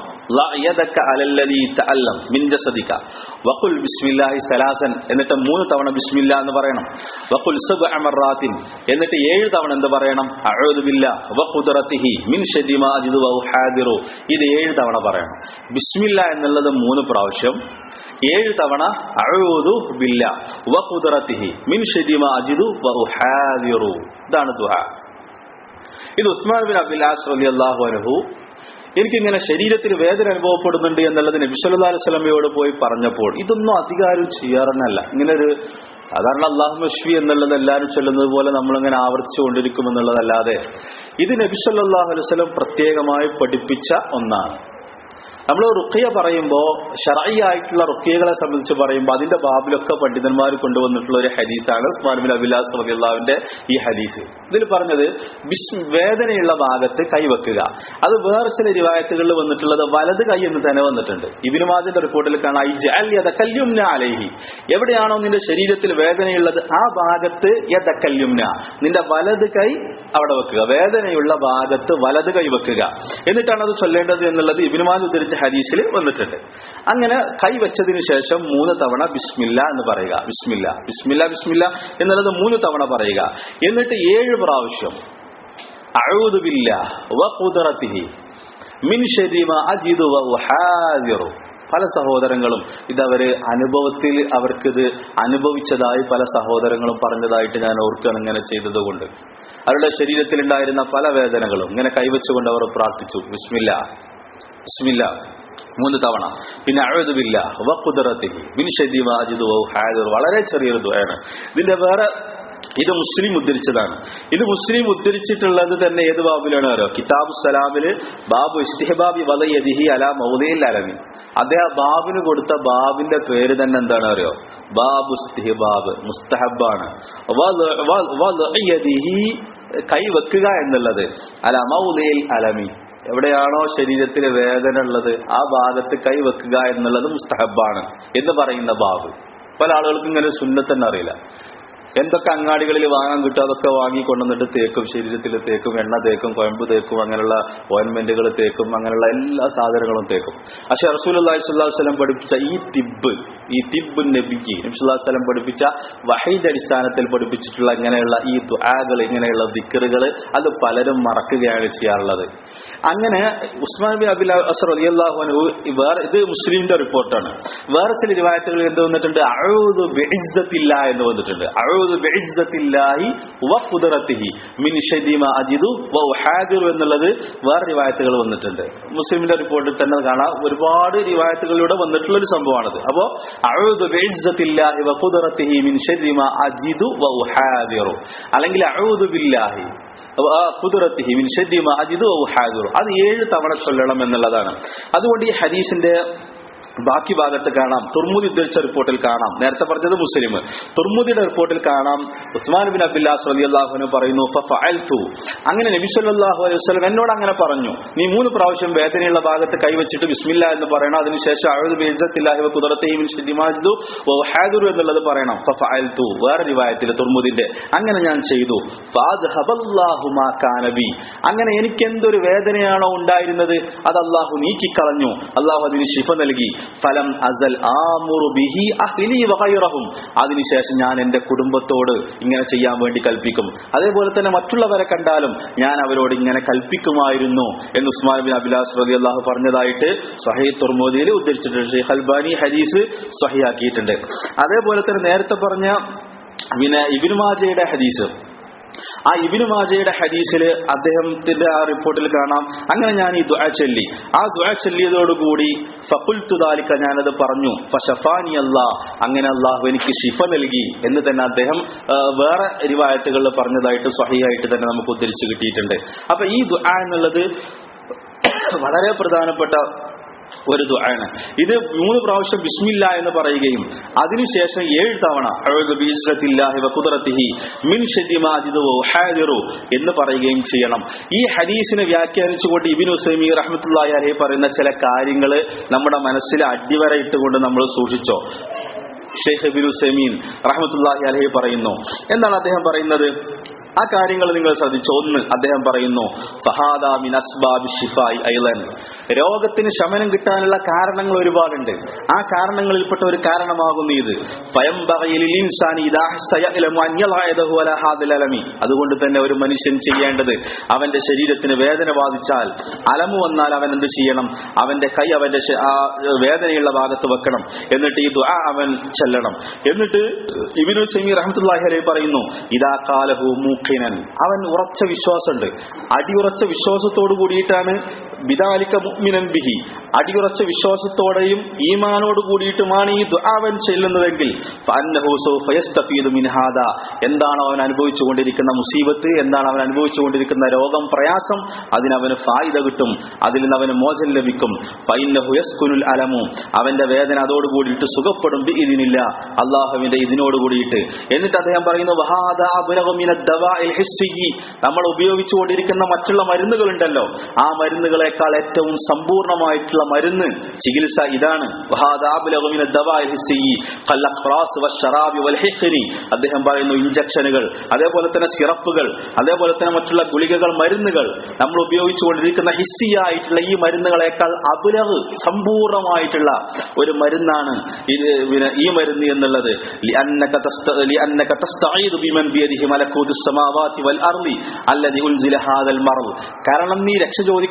വഖുൽ ബിസ്മില്ലാഹി സലാസൻ എന്നിട്ട് മൂന്ന് തവണ ബിസ്മില്ല എന്ന് പറയണം വഖുൽ സബ്അ മറാത്തിൻ എന്നിട്ട് ഏഴ് തവണ എന്ത് പറയണം അഊദു ബില്ലാഹ് വഖുദ്റതിഹി മിൻ ശരി മാ അജിദു വ ഉഹാദിറു ഇത് ഏഴ് തവണ പറയണം ബിസ്മില്ല എന്നുള്ളത് മൂന്ന് പ്രാവശ്യം ഏഴ് തവണ അഊദു ബില്ലാഹ് വഖുദ്റതിഹി മിൻ ശരി മാ അജിദു വ ഉഹാദിറു ഇതാണ് ദുആ ഇത് ഉസ്മാൻ ബിൻ അബ്ദുല്ലാസ് റളിയല്ലാഹു അൻഹു എനിക്കിങ്ങനെ ശരീരത്തിൽ വേദന അനുഭവപ്പെടുന്നുണ്ട് എന്നുള്ളത് നബി സല്ലല്ലാഹു അലൈഹി വസല്ലമയോട് പോയി പറഞ്ഞപ്പോൾ ഇതൊന്നും അധികാരം ചെയ്യാറന്നല്ല ഇങ്ങനെ ഒരു സാധാരണ അള്ളാഹു മഷ്വി എന്നുള്ളത് എല്ലാവരും ചൊല്ലുന്നത് പോലെ നമ്മളിങ്ങനെ ആവർത്തിച്ചു കൊണ്ടിരിക്കും എന്നുള്ളതല്ലാതെ ഇത് നബി സല്ലല്ലാഹു അലൈഹി വസല്ലം പ്രത്യേകമായി പഠിപ്പിച്ച ഒന്നാണ് നമ്മൾ റുക്കിയ പറയുമ്പോൾ ഷറായി ആയിട്ടുള്ള റുക്കിയകളെ സംബന്ധിച്ച് പറയുമ്പോൾ അതിന്റെ ബാബിലൊക്കെ പണ്ഡിതന്മാർ കൊണ്ടുവന്നിട്ടുള്ള ഒരു ഹദീസാണ് ഉസ്മാൻ ബിൻ അബിലാസ് റബിള്ളാവിന്റെ ഈ ഹദീസ് ഇതിൽ പറഞ്ഞത് ബിസ് വേദനയുള്ള ഭാഗത്ത് കൈവെക്കുക അത് വേറെ ചില റിവായത്തുകളിൽ വന്നിട്ടുള്ളത് വലത് കൈ എന്ന് തന്നെ വന്നിട്ടുണ്ട് ഇബിനുമാദിന്റെ റിപ്പോർട്ടിൽ കാണാം ഈ ജല്യതക്കല്യുംന അലൈഹി എവിടെയാണോ നിന്റെ ശരീരത്തിൽ വേദനയുള്ളത് ആ ഭാഗത്ത് യതക്കല്യുംന നിന്റെ വലത് കൈ അവിടെ വെക്കുക വേദനയുള്ള ഭാഗത്ത് വലത് കൈ വെക്കുക എന്നിട്ടാണ് അത് ചൊല്ലേണ്ടത് എന്നുള്ളത് ഇബിനുമാദ് ഉദ്ധരിച്ച ഹദീസിൽ വന്നിട്ടുണ്ട് അങ്ങനെ കൈ വെച്ചതിന് ശേഷം മൂന്ന് തവണ ബിസ്മില്ല എന്ന് പറയുക ബിസ്മില്ല ബിസ്മില്ല ബിസ്മില്ല എന്നുള്ളത് മൂന്ന് തവണ പറയുക എന്നിട്ട് ഏഴ് പ്രാവശ്യം അഊദു ബില്ലാഹ് വ ഖുദ്റതിഹി മിൻ ശരി മാ അജിദു വ ഉഹാദിറു പല സഹോദരങ്ങളും ഇതവര് അനുഭവത്തിൽ അവർക്കിത് അനുഭവിച്ചതായി പല സഹോദരങ്ങളും പറഞ്ഞതായിട്ട് ഞാൻ ഓർക്കുകയാണ് ഇങ്ങനെ ചെയ്തത് കൊണ്ട് അവരുടെ ശരീരത്തിലുണ്ടായിരുന്ന പല വേദനകളും ഇങ്ങനെ കൈവച്ചുകൊണ്ട് അവർ പ്രാർത്ഥിച്ചു വിസ്മില്ല വിസ്മില്ല മൂന്ന് തവണ പിന്നെ അഴുതുമില്ല വക്കുതിറത്തിഹി ബിൻഷദി വാജിദ് വൗ ഹാദിർ വളരെ ചെറിയൊരു ദുആണ് ഇതിന്റെ വേറെ ഇത് മുസ്ലിം ഉദ്ധരിച്ചതാണ് ഇത് മുസ്ലിം ഉദ്ധരിച്ചിട്ടുള്ളത് തന്നെ ഏത് ബാബിലാണ് അറിയോ കിതാബ് സലാമില് ബാബു ഇസ്തിഹബാബി വലയദിഹി അല മൗലയിൽ അലമി അദ്ദേഹം ബാബിന് കൊടുത്ത ബാബിന്റെ പേര് തന്നെ എന്താണ് അറിയോ ബാബു ഇസ്തിഹബാബ് മുസ്തഹബാണ് വല- വ- വലയദിഹി കൈ വെക്കുക എന്നുള്ളത് അല മൗലയിൽ അലമി എവിടെയാണോ ശരീരത്തിൽ വേദന ഉള്ളത് ആ ഭാഗത്ത് കൈ വെക്കുക എന്നുള്ളത് മുസ്തഹബാണ് എന്ന് പറയുന്ന ബാബ് പല ആളുകൾക്കും ഇങ്ങനെ സുന്നത്തന്നെ അറിയില്ല എന്തൊക്കെ അങ്ങാടികളിൽ വാങ്ങാൻ കിട്ടും അതൊക്കെ വാങ്ങി കൊണ്ടുവന്നിട്ട് തേക്കും ശരീരത്തിൽ തേക്കും എണ്ണ തേക്കും കുഴമ്പ് തേക്കും അങ്ങനെയുള്ള ഓയിൻമെന്റുകൾ തേക്കും അങ്ങനെയുള്ള എല്ലാ സാധനങ്ങളും തേക്കും പക്ഷെ റസൂൽ അള്ളാഹി സ്വല്ലാഹു വസ്ലം പഠിപ്പിച്ച ഈ തിബ് ഈ തിബ് നബിക്ക് നബ്സുല്ലാഹു വസ്ലം പഠിപ്പിച്ച വഹീദ് അടിസ്ഥാനത്തിൽ പഠിപ്പിച്ചിട്ടുള്ള ഇങ്ങനെയുള്ള ഈ ദുആകൾ ഇങ്ങനെയുള്ള ദിക്കറുകൾ അത് പലരും മറക്കുകയാണ് ചെയ്യാറുള്ളത് അങ്ങനെ ഉസ്മാൻ ബിൻ അബിൽ അസർ അലിയല്ലാഹു അൻഹു വേറെ ഇത് മുസ്ലിമിന്റെ റിപ്പോർട്ടാണ് വേറെ ചില റിവായത്തുകളിൽ എന്ത് വന്നിട്ടുണ്ട് അഊദു ബിഇസ്സത്തില്ല എന്ന് വന്നിട്ടുണ്ട് അഊദു ബിഇസ്സത്തില്ലാഹി വ ഖുദ്റത്തിഹി മിൻ ശദി മാ അജിദു വ ഉഹാദിറു എന്നുള്ളത് വേറെ റിവായത്തുകൾ വന്നിട്ടുണ്ട് മുസ്ലിമിന്റെ റിപ്പോർട്ടിൽ തന്നെ കാണാം ഒരുപാട് റിവായത്തുകളിലൂടെ വന്നിട്ടുള്ള ഒരു സംഭവമാണത് അപ്പോ അഊദു ബിഇസ്സത്തില്ലാഹി വ ഖുദ്റത്തിഹി മിൻ ശദി മാ അജിദു വ ഉഹാദിറു അല്ലെങ്കിൽ അഊദു ബില്ലാഹി കുതിറത്തിഹി മിൻ ഷദ്ദി മാ അജിദു ഔ ഹാദിറു അത് ഏഴ് തവണ ചൊല്ലണം എന്നുള്ളതാണ് അതുകൊണ്ട് ഈ ഹദീസിന്റെ ബാക്കി ഭാഗത്ത് കാണാം തുർമുദി ഉദ്ധരിച്ച റിപ്പോർട്ടിൽ കാണാം നേരത്തെ പറഞ്ഞത് മുസ്ലിം തുർമുദിയുടെ റിപ്പോർട്ടിൽ കാണാം ഉസ്മാൻ ബിൻ അബ്ദുല്ലാസ് അലി അള്ളാഹുന് പറയുന്നു ഫഫഅൽതു അങ്ങനെ നബി സല്ലല്ലാഹു അലൈഹി വസല്ലം എന്നോട് അങ്ങനെ പറഞ്ഞു നീ മൂന്ന് പ്രാവശ്യം വേദനയുള്ള ഭാഗത്ത് കൈവച്ചിട്ട് ബിസ്മില്ല എന്ന് പറയണം അതിനുശേഷം അഴുതു ബിഇസ്സത്തില്ലാഹി വ ഖുദ്റത്തിഹി മിൻ ശദ്ദി മാ അജിദു വ ഹാദിറു എന്നുള്ളത് പറയണം ഫഫഅൽതു വേറെ റിവായത്തിൽ തുർമുദിന്റെ അങ്ങനെ ഞാൻ ചെയ്തു ഫാദ്ഹബല്ലാഹു മാ കാന ബി അങ്ങനെ എനിക്ക് എന്തൊരു വേദനയാണോ ഉണ്ടായിരുന്നത് അത് അള്ളാഹു നീക്കിക്കളഞ്ഞു അള്ളാഹു അതിന് ശിഫ നൽകി ഫലം അസൽ ആമുറു ബിഹി അഹ്ലി വഗൈറഹും അതിനുശേഷം ഞാൻ എന്റെ കുടുംബത്തോട് ഇങ്ങനെ ചെയ്യാൻ വേണ്ടി കൽപ്പിക്കും അതേപോലെ തന്നെ മറ്റുള്ളവരെ കണ്ടാലും ഞാൻ അവരോട് ഇങ്ങനെ കൽപ്പിക്കുമായിരുന്നു എന്ന് ഉസ്മാൻ ബിൻ അബിലാസ് റലി അള്ളാഹു പറഞ്ഞതായിട്ട് സഹീ തുർമോദിയിൽ ഉദ്ധരിച്ചിട്ടുണ്ട് ഷെയ്ഖ് അൽബാനി ഹദീസ് സഹിയാക്കിയിട്ടുണ്ട് അതേപോലെ തന്നെ നേരത്തെ പറഞ്ഞ പിന്നെ ഇബിനു മാജയുടെ ഹദീസ് ആ ഇബിനു മാജയുടെ ഹദീസിൽ അദ്ദേഹത്തിന്റെ ആ റിപ്പോർട്ടിൽ കാണാം അങ്ങനെ ഞാൻ ഈ ദുആ ചൊല്ലി ആ ദുആ ചൊല്ലിയതോടുകൂടി ഫഖുൽതു ദാലിക ഞാനത് പറഞ്ഞു ഫഷഫാനി അല്ലാ അങ്ങനെ അള്ളാഹു എനിക്ക് ശിഫ നൽകി എന്ന് തന്നെ അദ്ദേഹം ആ, വേറെ റിവായത്തുകളിൽ പറഞ്ഞതായിട്ട് സ്വഹിയായിട്ട് തന്നെ നമുക്ക് ഉദ്ധരിച്ചു കിട്ടിയിട്ടുണ്ട് അപ്പൊ ഈ ദുആ എന്നുള്ളത് വളരെ പ്രധാനപ്പെട്ട ഒരു ദുആണ് ഇത് മൂന്ന് പ്രാവശ്യം ബിസ്മില്ല എന്ന് പറയുകയും അതിനുശേഷം ഏഴ് തവണ അഊദു ബിഇസ്സത്തില്ലാഹി വഖുദ്റത്തിഹി മിൻ ശദ്ദി മാ അജിദു വഹാദിറു എന്ന് പറയുകയും ചെയ്യണം ഈ ഹദീസിനെ വ്യാഖ്യാനിച്ചുകൊണ്ട് ഇബ്നു ഉസൈമി റഹ്മത്തുള്ളാഹി അലൈഹി പറയുന്ന ചില കാര്യങ്ങൾ നമ്മുടെ മനസ്സിൽ അടിവരയിട്ടുകൊണ്ട് നമ്മൾ സൂക്ഷിച്ചോ ഷെയ്ഖ് ഇബ്നു ഉസൈമീൻ റഹ്മത്തുള്ളാഹി അലൈഹി പറയുന്നു എന്താണ് അദ്ദേഹം പറയുന്നത് ആ കാര്യങ്ങൾ നിങ്ങൾ ശ്രദ്ധിച്ചു ഒന്ന് അദ്ദേഹം പറയുന്നു ഫഹാദ മിൻ അസ്ബാബി ഷിഫായി ഐലൻ രോഗത്തിന് ശമനം കിട്ടാനുള്ള കാരണങ്ങൾ ഒരുപാടുണ്ട് ആ കാരണങ്ങളിൽപ്പെട്ട ഒരു കാരണമാകുന്നു ഇത് ഫയംബഗയിൽ ഇൻസാനി ഇദാ ഹസ്സ യഅലമു അൻ യൽഅയദഹു അലാ ഹാദിൽ അലമി അതുകൊണ്ട് തന്നെ ഒരു മനുഷ്യൻ ചെയ്യേണ്ടത് അവന്റെ ശരീരത്തിന് വേദന ബാധിച്ചാൽ അലമു വന്നാൽ അവൻ എന്ത് ചെയ്യണം അവന്റെ കൈ അവന്റെ ശ- ആ വേദനയുള്ള ഭാഗത്ത് വെക്കണം എന്നിട്ട് ഈ ദുആ അവൻ ചെല്ലണം എന്നിട്ട് ഇബിനു സമീർ റഹ്മത്തുള്ളാഹി അലൈഹി പറയുന്നു ഇദാ കാലഹു മൂഖിനൻ അവൻ ഉറച്ച വിശ്വാസമുണ്ട് അടിയുറച്ച വിശ്വാസത്തോടു കൂടിയിട്ടാണ് ബിദാലിക മുഅ്മിനൻ ബിഹി അടിയുറച്ച വിശ്വാസത്തോടെയും ഈമാനോട് കൂടിയിട്ടുമാണ് ഈ ദുആവൻ ചെല്ലുന്നതെങ്കിൽ ഫഅന്നഹു സൗഫ യസ്തഫീദു മിൻ ഹാദാ എന്താണ് അവൻ അനുഭവിച്ചുകൊണ്ടിരിക്കുന്ന മുസീബത്ത് എന്താണ് അവൻ അനുഭവിച്ചുകൊണ്ടിരിക്കുന്ന രോഗം പ്രയാസം അതിനവന് ഫായിദ കിട്ടും അതിൽ നിന്ന് അവന് മോചനം ലഭിക്കും ഫൈന്നഹു യസ്കുനുൽ അലമു അവന്റെ വേദന അതോട് കൂടിയിട്ട് സുഖപ്പെടും ഇതിനില്ല അള്ളാഹുവിന്റെ ഇതിനോട് കൂടിയിട്ട് എന്നിട്ട് അദ്ദേഹം പറയുന്നു വഹാദ അബ്ലഗു മിന ദവാഇൽ ഹിസ്സിയി നമ്മൾ ഉപയോഗിച്ചുകൊണ്ടിരിക്കുന്ന മറ്റുള്ള മരുന്നുകളുണ്ടല്ലോ ആ മരുന്നുകളെക്കാൾ ഏറ്റവും സമ്പൂർണമായിട്ടുള്ള മരുന്ന് ചികിത്സ ഇതാണ് വഹാദ അബ്ലഗു മിന ദവാഇൽ ഹിസ്സിയി ഖല്ലഖ്റാസ് വശറാബി വൽ ഹിഖ്രി അദ്ദേഹം പറയുന്നു ഇഞ്ചക്ഷനുകൾ അതേപോലെ തന്നെ സിറപ്പുകൾ അതേപോലെ തന്നെ മറ്റുള്ള ഗുളികകൾ മരുന്നുകൾ നമ്മൾ ഉപയോഗിച്ചുകൊണ്ടിരിക്കുന്ന ഹിസ്സിയായിട്ടുള്ള ഈ മരുന്നുകളെക്കാൾ അബുലവ് സമ്പൂർണമായിട്ടുള്ള ഒരു മരുന്നാണ് ഇത് പിന്നെ ഈ മരുന്ന് എന്നുള്ളത് لأنك تست- لأنك تستعيذ بمن بيده ملكوت السماوات والأرض الذي أنزل هذا المرض കാരണം നീ രക്ഷ ചോദിക്കുന്നത് ആരോട്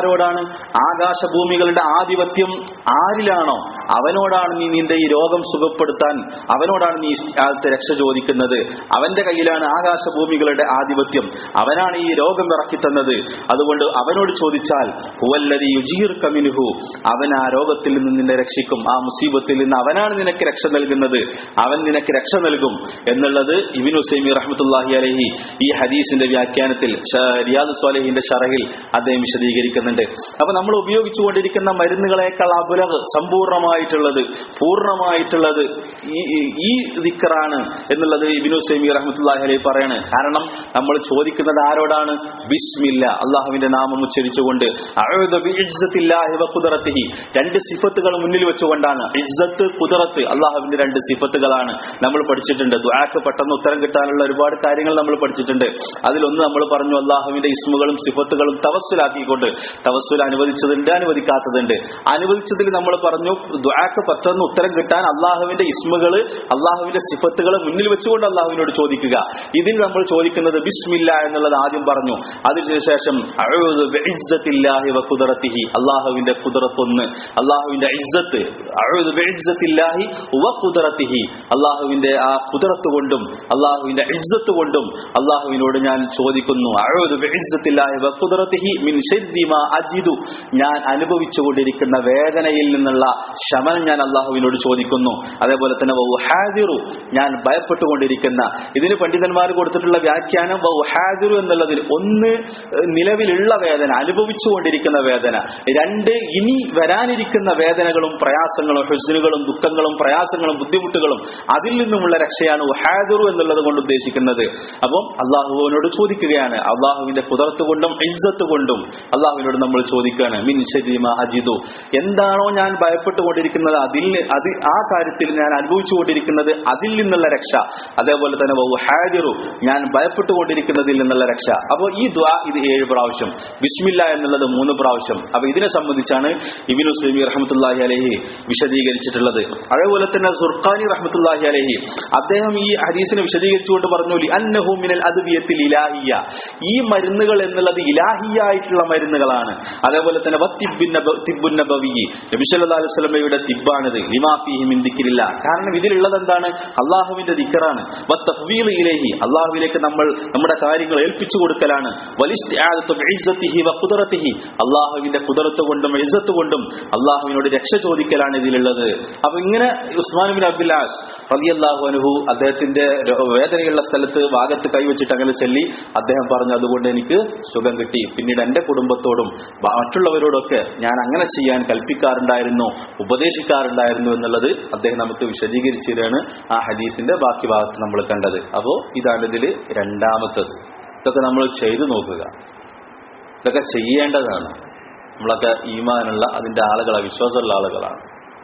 ആരോടാണ് ആകാശഭൂമികളുടെ ആധിപത്യം ആരിലാണോ അവനോടാണ് നീ നിന്റെ ഈ രോഗം സുഖപ്പെടുത്താൻ അവനോടാണ് നീ കാലത്ത് രക്ഷ ചോദിക്കുന്നത് അവന്റെ കയ്യിലാണ് ആകാശഭൂമികളുടെ ആധിപത്യം അവനാണ് ഈ രോഗം ഇറക്കി തന്നത് അതുകൊണ്ട് അവനോട് ചോദിച്ചാൽ ഹുവല്ലതി യുജീർ കമിനുഹു അവൻ ആ രോഗത്തിൽ നിന്ന് നിന്നെ രക്ഷിക്കും ആ മുസീബത്തിൽ നിന്ന് അവനാണ് നിനക്ക് രക്ഷ നൽകുന്നത് അവൻ നിനക്ക് രക്ഷ നൽകും എന്നുള്ളത് ഇബിൻ ഹുസൈമി റഹ്മത്തുല്ലാഹി അലഹി ഈ ഹദീസിന്റെ വ്യാഖ്യാനത്തിൽ ഷ- റിയാദ് സ്വാലഹിന്റെ ഷറഹിൽ അദ്ദേഹം വിശദീകരിക്കുന്നുണ്ട് അപ്പൊ നമ്മൾ ഉപയോഗിച്ചുകൊണ്ടിരിക്കുന്ന മരുന്നുകളെക്കാൾ അബുലഗ് സമ്പൂർണമായിട്ടുള്ളത് പൂർണ്ണമായിട്ടുള്ളത് ഈ ഈ- ഈ ദിക്കറാണ് എന്നുള്ളത് ഇബിൻ ഹുസൈമി റഹ്മത്തുല്ലാഹി അലഹി പറയാണ് കാരണം നമ്മൾ ചോദിക്കുന്നത് ആരോടാണ് ബിസ്മില്ല അള്ളാഹുവിന്റെ നാമം ഉച്ചരിച്ചുകൊണ്ട് അഊദു ബിഇസ്സത്തില്ലാഹി വഖുദറത്തിഹി രണ്ട് സിഫത്തുകൾ മുന്നിൽ വെച്ചുകൊണ്ടാണ് ഇസ്സത്ത് കുദറത്ത് അള്ളാഹുവിന്റെ രണ്ട് സിഫത്തുകളാണ് നമ്മൾ പഠിച്ചിട്ടുണ്ട് ദുആക്ക് പെട്ടെന്ന് ഉത്തരം കിട്ടാനുള്ള ഒരുപാട് കാര്യങ്ങൾ നമ്മൾ പഠിച്ചിട്ടുണ്ട് അതിലൊന്ന് നമ്മൾ പറഞ്ഞു അള്ളാഹുവിന്റെ ഇസ്മുകളും സിഫത്തുകളും തവസ്സുലാക്കിക്കൊണ്ട് തവസ്സുൽ അനുവദിച്ചതുണ്ട് അനുവദിക്കാത്തതുണ്ട് അനുവദിച്ചതിൽ നമ്മൾ പറഞ്ഞു ദുആക്ക് പെട്ടെന്ന് ഉത്തരം കിട്ടാൻ അള്ളാഹുവിന്റെ ഇസ്മുകള് അള്ളാഹുവിന്റെ സിഫത്തുകൾ മുന്നിൽ വെച്ചുകൊണ്ട് അള്ളാഹുവിനോട് ചോദിക്കുക ഇതിൽ നമ്മൾ ചോദിക്കുന്നത് ബിസ്മില്ല എന്നുള്ളത് ആദ്യം പറഞ്ഞു അതിനുശേഷം അഊദു ബിഇസ്സത്തില്ലാഹി വഖുദറത്തിഹി അള്ളാഹുവിന്റെ കുദറത്തൊന്ന് അള്ളാഹുവിന്റെ ഇസ്സത്ത് അഊദു ബിഇസ്സത്തില്ലാഹി വഖുദറത്തിഹി അള്ളാഹുവിന്റെ ആ കുദറത്ത് കൊണ്ടും അള്ളാഹുവിന്റെ ഇസ്സത്ത് കൊണ്ടും അള്ളാഹുവിനോട് ഞാൻ ചോദിക്കുന്നു അഊദു ബിഇസ്സത്തില്ലാഹി വഖുദറത്തിഹി മിൻ ശർരി മാ അജിദു ഞാൻ അനുഭവിച്ചുകൊണ്ടിരിക്കുന്ന വേദനയിൽ നിന്നുള്ള ശമനം ഞാൻ അള്ളാഹുവിനോട് ചോദിക്കുന്നു അതേപോലെ തന്നെ വൗഹാദിറു ഞാൻ ഭയപ്പെട്ടുകൊണ്ടിരിക്കുന്ന ഇതിന് പണ്ഡിതന്മാർ കൊടുത്തിട്ടുള്ള വ്യാഖ്യാനം വൗഹാദിറു എന്നുള്ളതിൽ ഒന്ന് ഏഹ്, നിലവിലുള്ള വേദന അനുഭവിച്ചുകൊണ്ടിരിക്കുന്ന വേദന രണ്ട് ഇനി വരാനിരിക്കുന്ന വേദനകളും പ്രയാസങ്ങളും ഹുസ്നുകളും ദുഃഖങ്ങളും പ്രയാസങ്ങളും ബുദ്ധിമുട്ടുകളും അതിൽ നിന്നുമുള്ള രക്ഷയാണ് വഹാദിറു എന്നുള്ളത് കൊണ്ട് ഉദ്ദേശിക്കുന്നത് അപ്പം അള്ളാഹുവിനോട് ചോദിക്കുകയാണ് അള്ളാഹുവിന്റെ കുതിർത്ത് കൊണ്ടും ഇജ്ജത്ത് കൊണ്ടും അള്ളാഹുവിനോട് നമ്മൾ ചോദിക്കുകയാണ് മിൻ ശരീമ അജിദു എന്താണോ ഞാൻ ഭയപ്പെട്ടുകൊണ്ടിരിക്കുന്നത് അതിൽ നി- അത് ആ കാര്യത്തിൽ ഞാൻ അനുഭവിച്ചുകൊണ്ടിരിക്കുന്നത് അതിൽ നിന്നുള്ള രക്ഷ അതേപോലെ തന്നെ ഹാജിറു ഞാൻ ഭയപ്പെട്ടുകൊണ്ടിരിക്കുന്നതിൽ നിന്നുള്ള രക്ഷ അപ്പോൾ ഈ ദ്വാ ഇത് ഏഴ് പ്രാവശ്യം ബിസ്മില്ല എന്നുള്ളത് മൂന്ന് പ്രാവശ്യം അപ്പൊ ഇതിനെ സംബന്ധിച്ചാണ് ഇബിനു സൈമി റഹ്മത്തുല്ലാഹി അലഹി വിശദീകരിച്ചിട്ടുള്ളത് അതേപോലെ തന്നെ സുർഖാനി റഹ്മത്തുല്ലാഹി അലഹി അദ്ദേഹം ഈ ഹദീസിനെ വിശദീകരിച്ചുകൊണ്ട് പറഞ്ഞു "ലി അന്നഹു മിനൽ അദ്വിയത്തിൽ ഇലാഹിയ ഈ മരുന്നുകൾ എന്നുള്ളത് ഇലാഹിയായിട്ടുള്ള മരുന്നുകളാണ് അതേപോലെ തന്നെ വത്തിബിൻ നബ- തിബ്ബുൻ നബവി നബി സല്ലല്ലാഹു അലൈഹി വസല്ലമയുടെ തിബ്ബാണിത് ലിമാ ഫീഹി മിൻ ദിക്രില്ല കാരണം ഇതിലുള്ളത് എന്താണ് അള്ളാഹുവിന്റെ ദിക്കറാണ് വത്തഫ്വീൽ ഇലൈഹി അള്ളാഹുവിലേക്ക് നമ്മൾ നമ്മുടെ കാര്യങ്ങൾ ഏൽപ്പിച്ചു കൊടുക്കലാണ് വലിസ്തിആദത്തു ബിഇസ്സത്തിഹി വഖുദറത്തിഹി അള്ളാഹുവിന്റെ കുദറത്ത് കൊണ്ടും ഇസ്സത്ത് കൊണ്ടും അള്ളാഹുവിനോട് രക്ഷ ചോദിക്കലാണ് ഇതിലുള്ളത് അപ്പൊ ഇങ്ങനെ ഉസ്മാൻ ബിൻ അബ്ദുല്ലാസ് റളിയല്ലാഹു അൻഹു അദ്ദേഹത്തിന്റെ രോ- വേദനയുള്ള സ്ഥലത്ത് ഭാഗത്ത് കൈവച്ചിട്ട് അങ്ങനെ ചൊല്ലി അദ്ദേഹം പറഞ്ഞു അതുകൊണ്ട് എനിക്ക് സുഖം കിട്ടി പിന്നീട് എന്റെ കുടുംബത്തോടും ബ- മറ്റുള്ളവരോടൊക്കെ ഞാൻ അങ്ങനെ ചെയ്യാൻ കൽപ്പിക്കാറുണ്ടായിരുന്നു ഉപദേശിക്കാറുണ്ടായിരുന്നു എന്നുള്ളത് അദ്ദേഹം നമുക്ക് വിശദീകരിച്ചു തരാണ് ആ ഹദീസിന്റെ ബാക്കി ഭാഗത്ത് നമ്മൾ കണ്ടത് അപ്പോ ഇതാണ് ഇതിൽ രണ്ടാമത്തത് ഇതൊക്കെ നമ്മൾ ചെയ്തു നോക്കുക ഇതൊക്കെ ചെയ്യേണ്ടതാണ് നമ്മളൊക്കെ ഈമാനുള്ള അതിന്റെ ആളുകളാണ് വിശ്വാസമുള്ള ആളുകളാണ്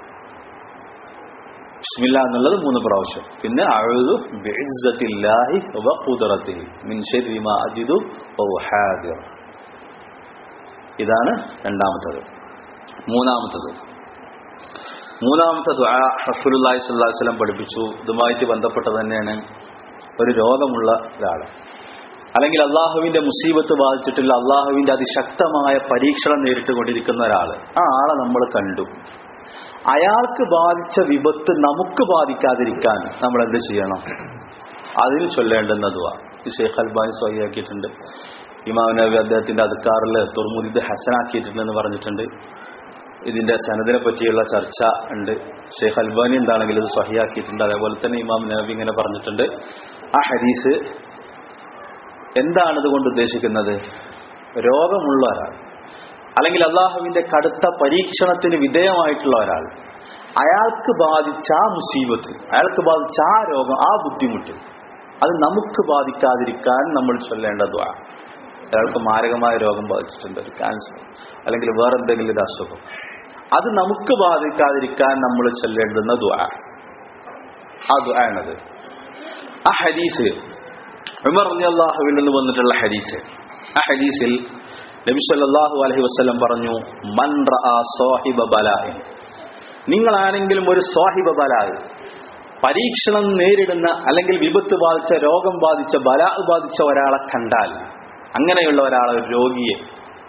ബിസ്മില്ല എന്നുള്ളത് മൂന്ന് പ്രാവശ്യം പിന്നെ അഴുതു ബിഇസ്സത്തില്ലാഹി വ ഖുദ്റത്തിഹി മിൻ ശർരി മാ അജിദു വ ഉഹാദിർ ഇതാണ് രണ്ടാമത്തത് മൂന്നാമത്തത് മൂന്നാമത്തെ ദുആ റസൂലുള്ളാഹി സ്വല്ലല്ലാഹു അലൈഹി വസല്ലം പഠിപ്പിച്ചു ഇതുമായിട്ട് ബന്ധപ്പെട്ടത് തന്നെയാണ് ഒരു രോഗമുള്ള ഒരാൾ അല്ലെങ്കിൽ അള്ളാഹുവിന്റെ മുസീബത്ത് ബാധിച്ചിട്ടുള്ള അള്ളാഹുവിന്റെ അതിശക്തമായ പരീക്ഷണം നേരിട്ടുകൊണ്ടിരിക്കുന്ന ഒരാൾ ആ ആളെ നമ്മൾ കണ്ടു അയാൾക്ക് ബാധിച്ച വിപത്ത് നമുക്ക് ബാധിക്കാതിരിക്കാൻ നമ്മൾ എന്ത് ചെയ്യണം അതിന് ചൊല്ലേണ്ടുന്നതുവാ ഈ ഷെയ്ഖ് അൽബാനി സ്വഹിയാക്കിയിട്ടുണ്ട് ഇമാം നബി അദ്ദേഹത്തിന്റെ അധികാറിൽ തുർമുദിദ് ഹസനാക്കിയിട്ടുണ്ടെന്ന് പറഞ്ഞിട്ടുണ്ട് ഇതിന്റെ സനദിനെ പറ്റിയുള്ള ചർച്ച ഉണ്ട് ഷെയ്ഖ് അൽബാനി എന്താണെങ്കിലും ഇത് സ്വഹിയാക്കിയിട്ടുണ്ട് അതേപോലെ തന്നെ ഇമാം നബി ഇങ്ങനെ പറഞ്ഞിട്ടുണ്ട് ആ ഹദീസ് എന്താണ് ഇതുകൊണ്ട് ഉദ്ദേശിക്കുന്നത് രോഗമുള്ള ഒരാൾ അല്ലെങ്കിൽ അള്ളാഹുവിന്റെ കടുത്ത പരീക്ഷണത്തിന് വിധേയമായിട്ടുള്ള ഒരാൾ അയാൾക്ക് ബാധിച്ച ആ മുസീബത്ത് അയാൾക്ക് ബാധിച്ച ആ രോഗം ആ ബുദ്ധിമുട്ട് അത് നമുക്ക് ബാധിക്കാതിരിക്കാൻ നമ്മൾ ചൊല്ലേണ്ടതുവാ അയാൾക്ക് മാരകമായ രോഗം ബാധിച്ചിട്ടുണ്ട് ഒരു ക്യാൻസർ അല്ലെങ്കിൽ വേറെ എന്തെങ്കിലും ഒരു അസുഖം അത് നമുക്ക് ബാധിക്കാതിരിക്കാൻ നമ്മൾ ചൊല്ലേണ്ടുന്ന ദുആ ആ ദുആ ആണത് ആ ഹദീസ് ഉമർ റളിയല്ലാഹുവിൽ നിന്ന് വന്നിട്ടുള്ള ഹദീസ് ആ ഹദീസിൽ നബി സല്ലല്ലാഹു അലൈഹി വസല്ലം പറഞ്ഞു മൻ റആ സാഹിബ ബലാഇൻ നിങ്ങൾ ആരെങ്കിലും ഒരു സാഹിബ ബലായ് പരീക്ഷണം നേരിടുന്ന അല്ലെങ്കിൽ വിപത്ത് ബാധിച്ച രോഗം ബാധിച്ച ബലാ ബാധിച്ച ഒരാളെ കണ്ടാൽ അങ്ങനെയുള്ള ഒരാളെ ഒരു രോഗിയെ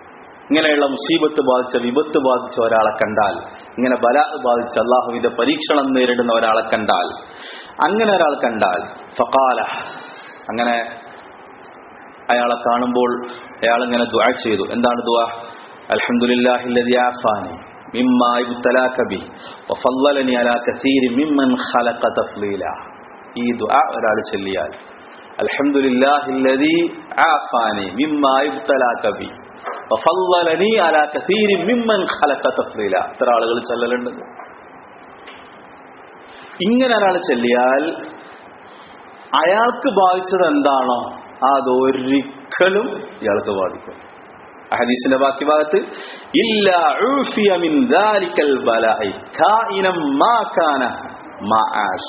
ഇങ്ങനെയുള്ള മുസീബത്ത് ബാധിച്ച വിപത്ത് ബാധിച്ച ഒരാളെ കണ്ടാൽ ഇങ്ങനെ ബല ബാധിച്ച അള്ളാഹുവിന്റെ പരീക്ഷണം നേരിടുന്ന ഒരാളെ കണ്ടാൽ അങ്ങനെ ഒരാൾ കണ്ടാൽ ഫക്കാല അങ്ങനെ അയാളെ കാണുമ്പോൾ അയാൾ ഇങ്ങനെ ദുആ ചെയ്തു എന്താണ് ദുആ അൽഹംദുലില്ലാഹില്ലദി ആഫാനി മിമ്മാ ഇബ്തലാക ബി വഫല്ലലനി അലാ കസീരി മിമ്മൻ ഖലഖ തഫ്ലീല ഈ ദുആ ഒരാൾ ചൊല്ലിയാൽ അൽഹംദുലില്ലാഹില്ലദി ആഫാനി മിമ്മാ ഇബ്തലാക ബി വഫല്ലലനി അലാ കസീരി മിമ്മൻ ഖലഖ തഫ്ലീല ഇത്ര ആളുകൾ ചൊല്ലലുണ്ട് ഇങ്ങനെ ഒരാൾ ചെല്ലിയാൽ അയാൾക്ക് ബാധിച്ചത് എന്താണോ അതൊരിക്കലും ഇയാൾക്ക് ബാധിക്കും ഹദീസിന്റെ ബാക്കി ഭാഗത്ത് ഇല്ല ഉഫിയ മിൻ ദാലിക്കൽ ബലാഇ കായിനം മാ കാന മആഷ്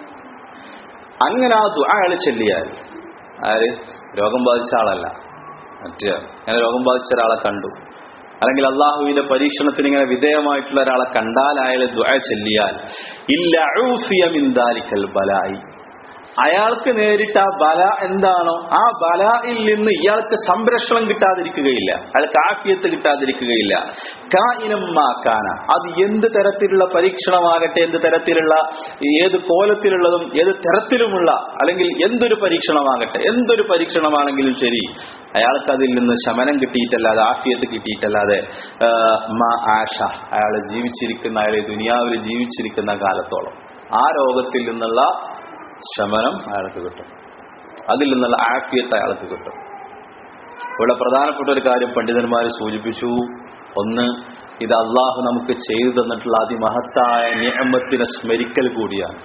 അങ്ങനെ ആ ദുആ അയാൾ ചെല്ലിയാൽ ആര് രോഗം ബാധിച്ച ആളല്ല മറ്റേ അങ്ങനെ രോഗം ബാധിച്ച ഒരാളെ കണ്ടു അല്ലെങ്കിൽ അള്ളാഹുവിന്റെ പരീക്ഷണത്തിന് ഇങ്ങനെ വിധേയമായിട്ടുള്ള ഒരാളെ കണ്ടാൽ അയാൾ ദുആ ചെല്ലിയാൽ ഇല്ല ഉഫിയ മിൻ ദാലിക്കൽ ബലായി അയാൾക്ക് നേരിട്ട ആ ബല എന്താണോ ആ ബലയിൽ നിന്ന് ഇയാൾക്ക് സംരക്ഷണം കിട്ടാതിരിക്കുകയില്ല അയാൾക്ക് ആഫിയത്ത് കിട്ടാതിരിക്കുകയില്ല കാന അത് എന്ത് തരത്തിലുള്ള പരീക്ഷണമാകട്ടെ എന്ത് തരത്തിലുള്ള ഏത് കോലത്തിലുള്ളതും ഏത് തരത്തിലുമുള്ള അല്ലെങ്കിൽ എന്തൊരു പരീക്ഷണമാകട്ടെ എന്തൊരു പരീക്ഷണമാണെങ്കിലും ശരി അയാൾക്ക് അതിൽ നിന്ന് ശമനം കിട്ടിയിട്ടല്ലാതെ ആഫിയത്ത് കിട്ടിയിട്ടല്ലാതെ ആ, മാ ആഷ അയാൾ ജീവിച്ചിരിക്കുന്ന അയാൾ ഈ ദുനിയാവിൽ ജീവിച്ചിരിക്കുന്ന കാലത്തോളം ആ രോഗത്തിൽ നിന്നുള്ള ശമനം അയാൾക്ക് കിട്ടും അതിൽ നിന്നുള്ള ആഫിയത്ത് അയാൾക്ക് കിട്ടും ഇവിടെ പ്രധാനപ്പെട്ട ഒരു കാര്യം പണ്ഡിതന്മാർ സൂചിപ്പിച്ചു ഒന്ന് ഇത് അള്ളാഹു നമുക്ക് ചെയ്തു തന്നിട്ടുള്ള അതിമഹത്തായ നിയമത്തിനെ സ്മരിക്കൽ കൂടിയാണ്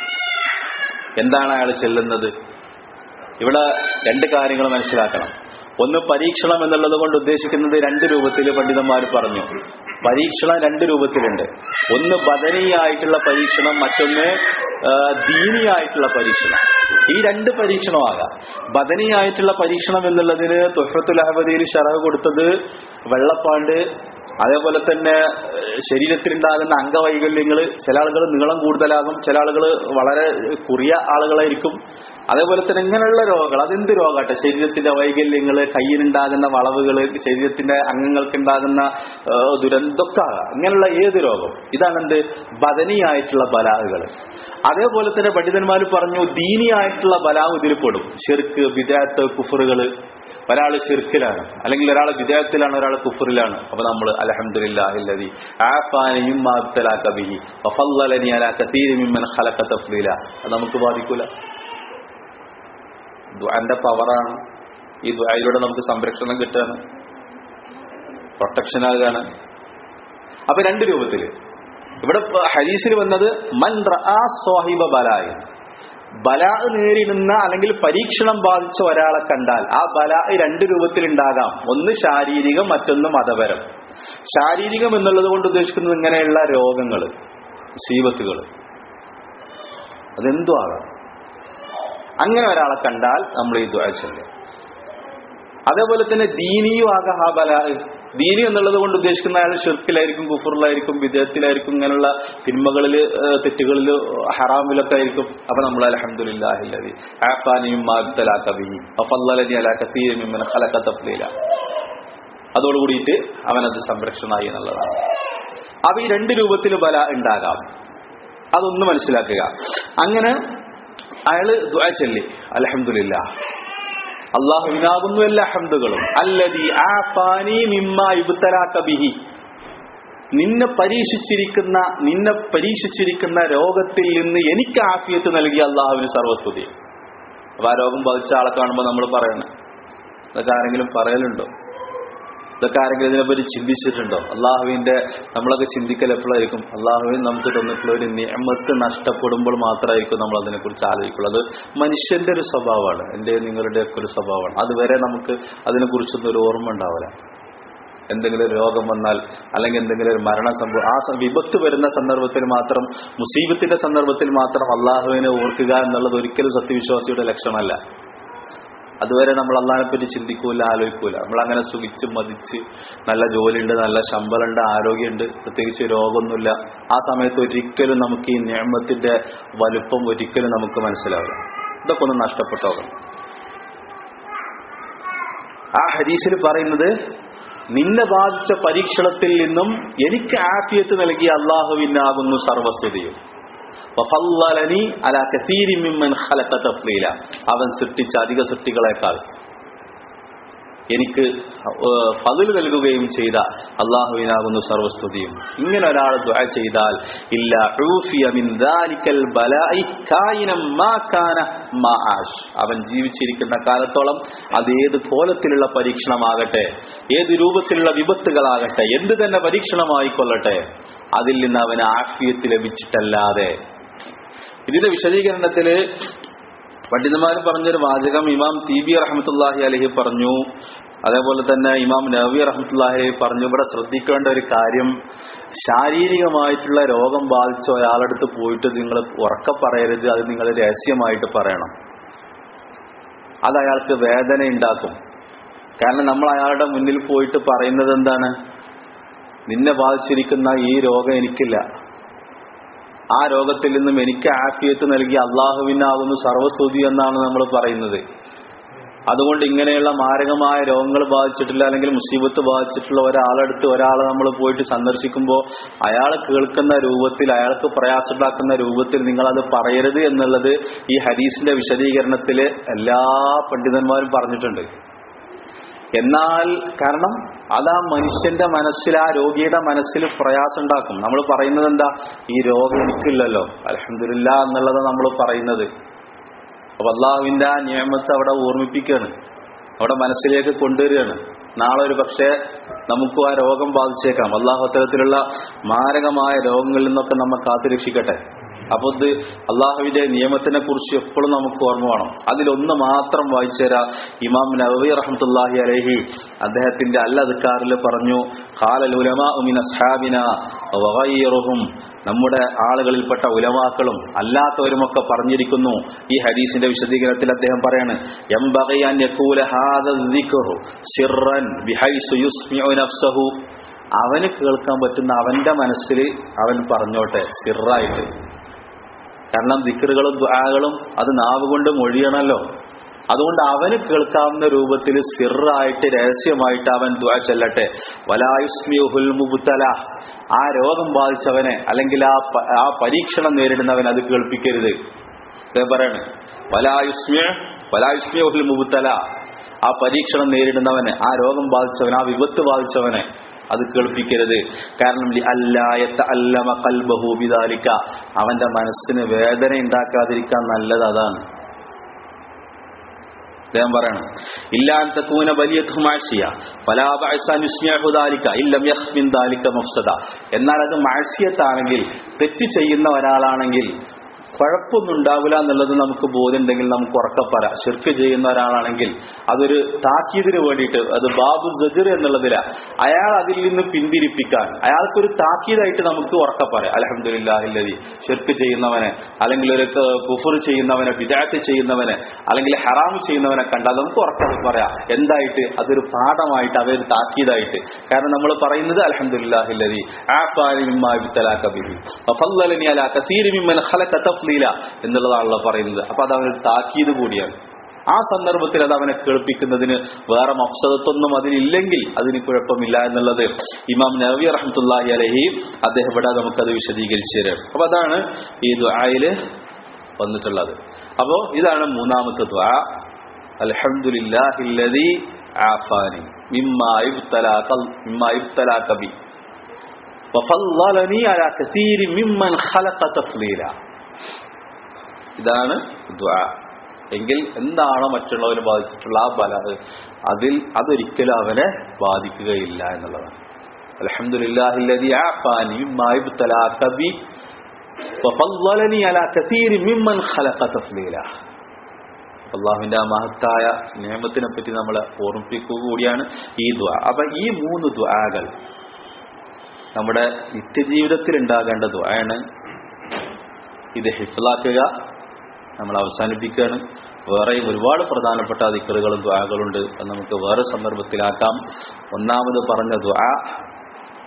എന്താണ് അയാൾ ചെല്ലുന്നത് ഇവിടെ രണ്ട് കാര്യങ്ങൾ മനസ്സിലാക്കണം ഒന്ന് പരീക്ഷണം എന്നുള്ളത് കൊണ്ട് ഉദ്ദേശിക്കുന്നത് രണ്ട് രൂപത്തിൽ പണ്ഡിതന്മാർ പറഞ്ഞു പരീക്ഷണം രണ്ട് രൂപത്തിലുണ്ട് ഒന്ന് ബദനീയായിട്ടുള്ള പരീക്ഷണം മറ്റൊന്ന് ആ, ദീനിയായിട്ടുള്ള പരീക്ഷണം ഈ രണ്ട് പരീക്ഷണമാകാം ബദനീയായിട്ടുള്ള പരീക്ഷണം എന്നുള്ളതിന് തൊഹത്തുൽ അഹമ്മദിയിൽ ഷറഹ് കൊടുത്തത് വെള്ളപ്പാണ്ട് അതേപോലെ തന്നെ ഏഹ്, ശരീരത്തിലുണ്ടാകുന്ന അംഗവൈകല്യങ്ങൾ ചില ആളുകൾ നീളം കൂടുതലാകും ചില ആളുകൾ വളരെ കുറിയ ആളുകളായിരിക്കും അതേപോലെ തന്നെ ഇങ്ങനെയുള്ള രോഗങ്ങൾ അതെന്ത് രോഗമാട്ടെ ശരീരത്തിന്റെ വൈകല്യങ്ങൾ കയ്യിനുണ്ടാകുന്ന വളവുകൾ ശരീരത്തിന്റെ അംഗങ്ങൾക്കുണ്ടാകുന്ന ഏഹ്, ദുരന്തൊക്കെ ആകാം ഇങ്ങനെയുള്ള ഏത് രോഗം ഇതാണ് എന്ത് ബദനിയായിട്ടുള്ള ബലാഹുകൾ അതേപോലെ തന്നെ പണ്ഡിതന്മാർ പറഞ്ഞു ദീനിയായിട്ടുള്ള ബലാവ് ഇതിൽ പെടും ഷിർക്ക് വിദേഹത്ത് കുഫറുകൾ ഒരാൾ ഷിർക്കിലാണ് അല്ലെങ്കിൽ ഒരാൾ വിദേഹത്തിലാണ് ഒരാൾ കുഫറിലാണ് അപ്പൊ നമ്മൾ അലഹമില്ലാഹില്ലതി ആഫാനിയും മാബ്തലാക്കബിഹി വഫല്ലലനി അലാ കതീരി മിമ്മൻ ഖലഖ തഫ്ലീല അത് നമുക്ക് ബാധിക്കൂല ദുആന്റെ പവറാണ് ഈ ദുആയിലൂടെ നമുക്ക് സംരക്ഷണം കിട്ടുകയാണ് പ്രൊട്ടക്ഷൻ ആകുകയാണ് അപ്പൊ രണ്ട് രൂപത്തില് ഇവിടെ ഇപ്പൊ ഹദീസിൽ വന്നത് മൻ റആ സ്വാഹിബ ബലായി ബലാ നേരിടുന്ന അല്ലെങ്കിൽ പരീക്ഷണം ബാധിച്ച ഒരാളെ കണ്ടാൽ ആ ബലാ രണ്ട് രൂപത്തിലുണ്ടാകാം ഒന്ന് ശാരീരികം മറ്റൊന്ന് മതപരം ശാരീരികം എന്നുള്ളത് കൊണ്ട് ഉദ്ദേശിക്കുന്നത് ഇങ്ങനെയുള്ള രോഗങ്ങൾ സീബത്തുകൾ അതെന്തു ആകാം അങ്ങനെ ഒരാളെ കണ്ടാൽ നമ്മൾ ഈ ദ്വാ ചൊല്ലുക അതേപോലെ തന്നെ ദീനിയും ആകാം ആ ബല ദീനി എന്നുള്ളത് കൊണ്ട് ഉദ്ദേശിക്കുന്ന അയാൾ ഷിർക്കിലായിരിക്കും കുഫറിലായിരിക്കും വിദേഹത്തിലായിരിക്കും ഇങ്ങനെയുള്ള തിന്മകളിൽ തെറ്റുകളിൽ ഹറാമിലൊക്കെ ആയിരിക്കും അപ്പൊ നമ്മൾ അലഹമുല്ലാഹില്ലതി ആഫാനിയും മാബ്തലാക്കബിഹി അഫല്ലലനി അലാ കസീരി മിമ്മൻ ഖലഖ തഫ്ലീല അതോടുകൂടിയിട്ട് അവനത് സംരക്ഷണമായി എന്നുള്ളതാണ് അപ്പൊ ഈ രണ്ട് രൂപത്തിൽ ബല ഉണ്ടാകാം അതൊന്ന് മനസ്സിലാക്കുക അങ്ങനെ അയാള് ദുആ ചൊല്ലി അലഹമില്ല അള്ളാഹുവിനാകുന്നു എല്ലാ ഹംദുകളും അല്ലതി ആഫാനി മിമ്മ ഇബ്തലാക ബിഹി നിന്നെ പരീക്ഷിച്ചിരിക്കുന്ന നിന്നെ പരീക്ഷിച്ചിരിക്കുന്ന രോഗത്തിൽ നിന്ന് എനിക്ക് ആഫിയത്ത് നൽകിയ അള്ളാഹുവിന് സർവസ്തുതി അപ്പൊ ആ രോഗം ബാധിച്ച ആളെ കാണുമ്പോൾ നമ്മൾ പറയണം ഇതൊക്കെ ആരെങ്കിലും പറയലുണ്ടോ ഇതൊക്കെ ആരെങ്കിലും ഇതിനെപ്പറ്റി ചിന്തിച്ചിട്ടുണ്ടോ അള്ളാഹുവിന്റെ നമ്മളൊക്കെ ചിന്തിക്കൽ എപ്പോഴായിരിക്കും അള്ളാഹുവിൻ നമുക്ക് തന്നിട്ടുള്ള ഒരു നിയമത്ത് നഷ്ടപ്പെടുമ്പോൾ മാത്രമായിരിക്കും നമ്മൾ അതിനെക്കുറിച്ച് ആലോചിക്കുള്ളൂ അത് മനുഷ്യന്റെ ഒരു സ്വഭാവമാണ് എൻ്റെ നിങ്ങളുടെ ഒക്കെ ഒരു സ്വഭാവമാണ് അതുവരെ നമുക്ക് അതിനെക്കുറിച്ചൊന്നും ഒരു ഓർമ്മ ഉണ്ടാവില്ല എന്തെങ്കിലും ഒരു രോഗം വന്നാൽ അല്ലെങ്കിൽ എന്തെങ്കിലും ഒരു മരണം സംഭവം ആ സ- വിപത്ത് വരുന്ന സന്ദർഭത്തിൽ മാത്രം മുസീബത്തിന്റെ സന്ദർഭത്തിൽ മാത്രം അള്ളാഹുവിനെ ഓർക്കുക എന്നുള്ളത് ഒരിക്കലും സത്യവിശ്വാസിയുടെ ലക്ഷണമല്ല അതുവരെ നമ്മൾ അള്ളാഹിനെ പറ്റി ചിന്തിക്കൂല ആലോചിക്കൂല നമ്മൾ അങ്ങനെ സുഖിച്ച് മതിച്ച് നല്ല ജോലിയുണ്ട് നല്ല ശമ്പളമുണ്ട് ആരോഗ്യമുണ്ട് പ്രത്യേകിച്ച് രോഗമൊന്നുമില്ല ആ സമയത്ത് ഒരിക്കലും നമുക്ക് ഈ നിയമത്തിന്റെ വലുപ്പം ഒരിക്കലും നമുക്ക് മനസ്സിലാവില്ല ഇതൊക്കെ ഒന്ന് നഷ്ടപ്പെട്ടോകണം ആ ഹരീസിൽ പറയുന്നത് നിന്നെ ബാധിച്ച പരീക്ഷണത്തിൽ നിന്നും എനിക്ക് ആഫിയത്ത് നൽകിയ അള്ളാഹുവിനാകുന്നു സർവസ്തുതിയും വഫല്ലലനി അലാ കസീരി മിമ്മൻ ഖലഖ തഫ്ലീല അവൻ സൃഷ്ടിച്ച അധിക സൃഷ്ടികളെക്കാൾ എനിക്ക് ഫതിൽ നൽകുകയും ചെയ്ത അള്ളാഹുവിനാകുന്നു സർവസ്തുതിയും ഇങ്ങനെ ഒരാൾ ദുആ ചെയ്താൽ ഇല്ല ഉഫിയ മിൻ ദാലിക്കൽ ബലാഇ കായിനം മാ കാന മാ ആഷ് അവൻ ജീവിച്ചിരിക്കുന്ന കാലത്തോളം അത് ഏത് കോലത്തിലുള്ള പരീക്ഷണമാകട്ടെ ഏത് രൂപത്തിലുള്ള വിപത്തുകളാകട്ടെ എന്ത് തന്നെ പരീക്ഷണമായിക്കൊള്ളട്ടെ അതിൽ നിന്ന് അവന് ആഫിയത്ത് ലഭിച്ചിട്ടല്ലാതെ ഇതിന്റെ വിശദീകരണത്തില് പണ്ഡിതന്മാർ പറഞ്ഞൊരു വാചകം ഇമാം ടി ബി റഹമത്തുല്ലാഹി അലഹി പറഞ്ഞു അതേപോലെ തന്നെ ഇമാം നബി റഹമത്തുല്ലാഹി അലഹി പറഞ്ഞു ഇവിടെ ശ്രദ്ധിക്കേണ്ട ഒരു കാര്യം ശാരീരികമായിട്ടുള്ള രോഗം ബാധിച്ച ഒരാളടുത്ത് പോയിട്ട് നിങ്ങൾ ഉറക്ക പറയരുത് അത് നിങ്ങൾ രഹസ്യമായിട്ട് പറയണം അത് അയാൾക്ക് വേദന ഉണ്ടാക്കും കാരണം നമ്മൾ അയാളുടെ മുന്നിൽ പോയിട്ട് പറയുന്നത് എന്താണ് നിന്നെ ബാധിച്ചിരിക്കുന്ന ഈ രോഗം എനിക്കില്ല ആ രോഗത്തിൽ നിന്നും എനിക്ക് ആഫിയത്ത് നൽകി അള്ളാഹുവിനാകുന്നു സർവസ്തുതി എന്നാണ് നമ്മൾ പറയുന്നത് അതുകൊണ്ട് ഇങ്ങനെയുള്ള മാരകമായ രോഗങ്ങൾ ബാധിച്ചിട്ടില്ല അല്ലെങ്കിൽ മുസീബത്ത് ബാധിച്ചിട്ടുള്ള ഒരാളടുത്ത് ഒരാളെ നമ്മൾ പോയിട്ട് സന്ദർശിക്കുമ്പോൾ അയാൾ കേൾക്കുന്ന രൂപത്തിൽ അയാൾക്ക് പ്രയാസമുണ്ടാക്കുന്ന രൂപത്തിൽ നിങ്ങൾ അത് പറയരുത് എന്നുള്ളത് ഈ ഹദീസിന്റെ വിശദീകരണത്തിൽ എല്ലാ പണ്ഡിതന്മാരും പറഞ്ഞിട്ടുണ്ട് എന്നാൽ കാരണം അത് ആ മനുഷ്യന്റെ മനസ്സിൽ ആ രോഗിയുടെ മനസ്സിൽ പ്രയാസം ഉണ്ടാക്കും നമ്മൾ പറയുന്നത് എന്താ ഈ രോഗം എനിക്കില്ലല്ലോ അലഹമില്ല എന്നുള്ളത് നമ്മൾ പറയുന്നത് അപ്പൊ അള്ളാഹുവിന്റെ ആ നിയമത്തെ അവിടെ ഓർമ്മിപ്പിക്കുകയാണ് അവിടെ മനസ്സിലേക്ക് കൊണ്ടുവരികയാണ് നാളെ ഒരു പക്ഷേ നമുക്കും ആ രോഗം ബാധിച്ചേക്കാം അള്ളാഹു അത്തരത്തിലുള്ള മാരകമായ രോഗങ്ങളിൽ നിന്നൊക്കെ നമ്മെ കാത്തുരക്ഷിക്കട്ടെ അപ്പൊ ഇത് അള്ളാഹുവിന്റെ നിയമത്തിനെ കുറിച്ച് എപ്പോഴും നമുക്ക് ഓർമ്മ വേണം അതിലൊന്ന് മാത്രം വായിച്ചുതരാ ഇമാം നവവി റഹ്മത്തുല്ലാഹി അലഹി അദ്ദേഹത്തിന്റെ അൽ അദ്ക്കാറിൽ പറഞ്ഞു ഖാലൽ ഉലമാ മിൻ അസ്ഹാബിന വഗയ്യിറുഹും നമ്മുടെ ആളുകളിൽപ്പെട്ട ഉലമാക്കളും അല്ലാത്തവരുമൊക്കെ പറഞ്ഞിരിക്കുന്നു ഈ ഹദീസിന്റെ വിശദീകരണത്തിൽ അദ്ദേഹം പറയാണ് യംബഗി അൻ യഖൂല ഹാദ الذിക്റു സിർറൻ ബിഹൈസു യുസ്മിഉ നഫ്സഹു അവന് കേൾക്കാൻ പറ്റുന്ന അവന്റെ മനസ്സിൽ അവൻ പറഞ്ഞോട്ടെ സിറായിട്ട് കാരണം ദിക്കറുകളും ദുആകളും അത് നാവ് കൊണ്ട് മൊഴിയണല്ലോ അതുകൊണ്ട് അവന് കേൾക്കാവുന്ന രൂപത്തിൽ സിറായിട്ട് രഹസ്യമായിട്ട് അവൻ ദുആ ചെല്ലട്ടെ വലായുസ്മിയുഹുൽ മുബ്തല ആ രോഗം ബാധിച്ചവനെ അല്ലെങ്കിൽ ആ പ- ആ പരീക്ഷണം നേരിടുന്നവൻ അത് കേൾപ്പിക്കരുത് അദ്ദേഹം പറയാണ് വലായുസ്മിയ വലായുസ്മിയുഹുൽ മുബ്തല ആ പരീക്ഷണം നേരിടുന്നവന് ആ രോഗം ബാധിച്ചവൻ ആ വിപത്ത് ബാധിച്ചവനെ അത് കേൾപ്പിക്കരുത് കാരണം ലി അല്ലായത്ത അല്ലമ കൽബഹു ബിദാലിക അവന്റെ മനസ്സിന് വേദന ഉണ്ടാക്കാതിരിക്കാൻ നല്ലത് അതാണ് അദ്ദേഹം പറയണം ഇല്ലാൻ തക്കൂന വലിയതും ആഴ്ചയ ഫലാബാലിക്ക ഇല്ലം യഹ്മിൻ ദാലിക്ക മഫ്സദ എന്നാൽ അത് മാഴ്സിയത്താണെങ്കിൽ തെറ്റ് ചെയ്യുന്ന ഒരാളാണെങ്കിൽ കുഴപ്പമൊന്നും ഉണ്ടാവില്ല എന്നുള്ളത് നമുക്ക് ബോധ്യമുണ്ടെങ്കിൽ നമുക്ക് ഉറക്കപ്പറ ശിർക്ക് ചെയ്യുന്ന ഒരാളാണെങ്കിൽ അതൊരു താക്കീതിന് വേണ്ടിയിട്ട് അത് ബാബു സജർ എന്നുള്ളതില അയാൾ അതിൽ നിന്ന് പിന്തിരിപ്പിക്കാൻ അയാൾക്കൊരു താക്കീതായിട്ട് നമുക്ക് ഉറക്കപ്പറ അലഹമുല്ലാഹില്ലതി ഷിർക്ക് ചെയ്യുന്നവനെ അല്ലെങ്കിൽ ഒരു കുഫർ ചെയ്യുന്നവനെ വിദാത്ത് ചെയ്യുന്നവനെ അല്ലെങ്കിൽ ഹറാം ചെയ്യുന്നവനെ കണ്ടാൽ നമുക്ക് ഉറക്കം പറയാം എന്തായിട്ട് അതൊരു പാഠമായിട്ട് അതൊരു താക്കീതായിട്ട് കാരണം നമ്മൾ പറയുന്നത് അലഹമുല്ലാഹില്ലതി എന്നുള്ളതാണല്ലോ പറയുന്നത് അപ്പൊ അത് അവനൊരു താക്കീത് കൂടിയാണ് ആ സന്ദർഭത്തിൽ അത് അവനെ കേൾപ്പിക്കുന്നതിന് വേറെ മഫ്സദത്തൊന്നും അതിലില്ലെങ്കിൽ അതിന് കുഴപ്പമില്ല എന്നുള്ളത് ഇമാം നബി റഹ്മത്തുല്ലാഹി അലഹി അദ്ദേഹം ഇവിടെ നമുക്കത് വിശദീകരിച്ചു തരാം അപ്പൊ അതാണ് ഈ ദുആയില് വന്നിട്ടുള്ളത് അപ്പോ ഇതാണ് മൂന്നാമത്തെ ദ്വാ അൽഹംദുലില്ലാഹില്ലദി ആഫാനി മിമ്മാ യുബ്തലാക മിമ്മാ യുബ്തലാക ബി വഫല്ലലനി അലാ കസീരി മിമ്മൻ ഖലഖ തഫ്ലീല ഇതാണ് ദ്വാ എങ്കിൽ എന്താണോ മറ്റുള്ളവരെ ബാധിച്ചിട്ടുള്ള ആ ബല അതിൽ അതൊരിക്കലും അവനെ ബാധിക്കുകയില്ല എന്നുള്ളതാണ് അൽഹംദുലില്ലാഹില്ലദി ആഫാനി മിമ്മാ യുബ്തലാക ബി വഫല്ലലനി അലാ കസീരി മിമ്മൻ ഖലഖ തഫ്ലീല അള്ളാഹുവിന്റെ ആ മഹത്തായ നിയമത്തിനെ പറ്റി നമ്മൾ ഓർമ്മിപ്പിക്കുക കൂടിയാണ് ഈ ദ്വാ അപ്പൊ ഈ മൂന്ന് ദ്വാകൾ നമ്മുടെ നിത്യജീവിതത്തിൽ ഉണ്ടാകേണ്ട ദ്വായാണ് ഇത് ഹിഫ്ലാക്കുക നമ്മൾ അവസാനിപ്പിക്കുകയാണ് വേറെയും ഒരുപാട് പ്രധാനപ്പെട്ട ദിക്കറുകളും ദ്വാകളുണ്ട് അത് നമുക്ക് വേറെ സന്ദർഭത്തിലാക്കാം ഒന്നാമത് പറഞ്ഞ ദ്വാ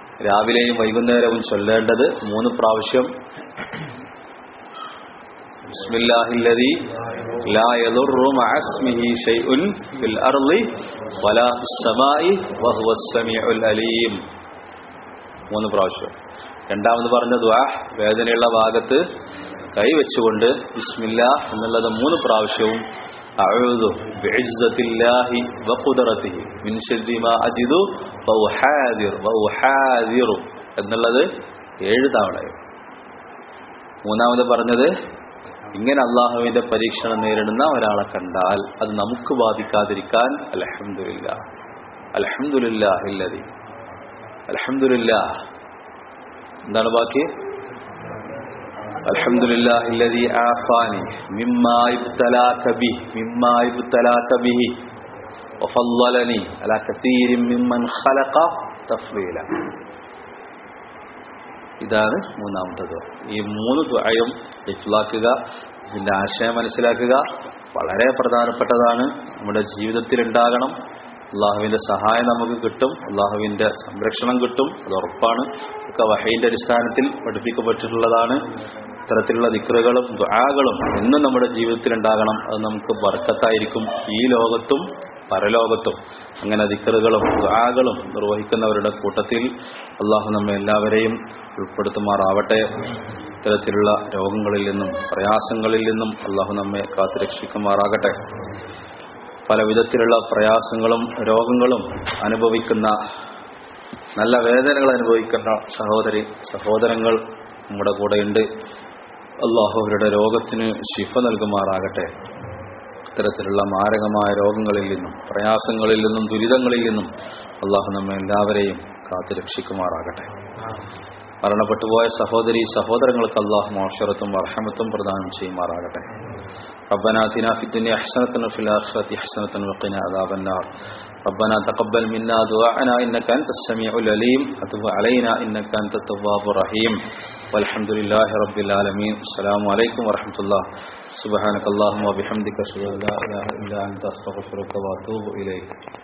രാവിലെയും വൈകുന്നേരവും ചൊല്ലേണ്ടത് മൂന്ന് പ്രാവശ്യം ബിസ്മില്ലാഹില്ലദി ലാ യദുറു മഅ ഇസ്മിഹി ഷൈഉൻ ഫിൽ അർളി വലാ ഫിസ് സമാഇ വഹുവസ് സമീഉൽ അലീം മൂന്ന് പ്രാവശ്യം രണ്ടാമത് പറഞ്ഞ ദുആ വേദനയുള്ള ഭാഗത്ത് കൈവച്ചുകൊണ്ട് ബിസ്മില്ലാ എന്നുള്ളത് മൂന്ന് പ്രാവശ്യവും അഊദു ബിഇസ്സത്തില്ലാഹി വഖുദറതിഹി മിൻ ശർരി മാ അജിദു വഉഹാദിർ വഉഹാദിറു എന്നുള്ളത് ഏഴ് തവണയും മൂന്നാമത് പറഞ്ഞത് ഇങ്ങനെ അള്ളാഹുവിന്റെ പരീക്ഷണം നേരിടുന്ന ഒരാളെ കണ്ടാൽ അത് നമുക്ക് ബാധിക്കാതിരിക്കാൻ അലഹമില്ല അലഹമില്ല ഇല്ലതി അലഹമില്ല എന്താണ് ബാക്കി അൽഹംദുലില്ലാ ഇല്ലദീ ആഫാനി മിമ്മാ ഇബ്തലാക ബിഹി മിമ്മാ ഇബ്തലാക ബിഹി വഫضلني على كثير ممن خلق تفضيلا ഇതാണ് മൂന്നാമത്തെ ദുആ ഈ മൂന്ന് ദുആയും ഇഫ്ലാക്കുക ഇതിന്റെ ആശയം മനസ്സിലാക്കുക വളരെ പ്രധാനപ്പെട്ടതാണ് നമ്മുടെ ജീവിതത്തിൽ ഉണ്ടാകണം അള്ളാഹുവിന്റെ സഹായം നമുക്ക് കിട്ടും അള്ളാഹുവിന്റെ സംരക്ഷണം കിട്ടും അത് ഉറപ്പാണ് ഒക്കെ വഹയിന്റെ അടിസ്ഥാനത്തിൽ പഠിപ്പിക്കപ്പെട്ടിട്ടുള്ളതാണ് ഇത്തരത്തിലുള്ള ദിക്റുകളും ദുആകളും എന്നും നമ്മുടെ ജീവിതത്തിൽ ഉണ്ടാകണം അത് നമുക്ക് ബർക്കത്തായിരിക്കും ഈ ലോകത്തും പരലോകത്തും അങ്ങനെ ദിക്റുകളും ദുആകളും നിർവഹിക്കുന്നവരുടെ കൂട്ടത്തിൽ അള്ളാഹു നമ്മെ എല്ലാവരെയും ഉൾപ്പെടുത്തുമാറാവട്ടെ ഇത്തരത്തിലുള്ള രോഗങ്ങളിൽ നിന്നും പ്രയാസങ്ങളിൽ നിന്നും അള്ളാഹു നമ്മെ കാത്തുരക്ഷിക്കുമാറാകട്ടെ പല വിധത്തിലുള്ള പ്രയാസങ്ങളും രോഗങ്ങളും അനുഭവിക്കുന്ന നല്ല വേദനകൾ അനുഭവിക്കുന്ന സഹോദരി സഹോദരങ്ങൾ നമ്മുടെ കൂടെയുണ്ട് അള്ളാഹു അവരുടെ രോഗത്തിന് ശിഫ നൽകുമാറാകട്ടെ ഇത്തരത്തിലുള്ള മാരകമായ രോഗങ്ങളിൽ നിന്നും പ്രയാസങ്ങളിൽ നിന്നും ദുരിതങ്ങളിൽ നിന്നും അള്ളാഹു നമ്മെ എല്ലാവരെയും കാത്തു രക്ഷിക്കുമാറാകട്ടെ മരണപ്പെട്ടുപോയ സഹോദരി സഹോദരങ്ങൾക്ക് അള്ളാഹു മോഷറത്തും അർഹമത്തും പ്രദാനം ചെയ്യുമാറാകട്ടെ ربنا آتنا في الدنيا حسنة وفي الآخرة حسنة وقنا عذاب النار ربنا تقبل منا دعاءنا إنك أنت السميع العليم وتب علينا إنك أنت التواب الرحيم والحمد لله رب العالمين السلام عليكم ورحمة الله سبحانك اللهم وبحمدك أشهد أن لا إله إلا أنت أستغفرك وأتوب إليك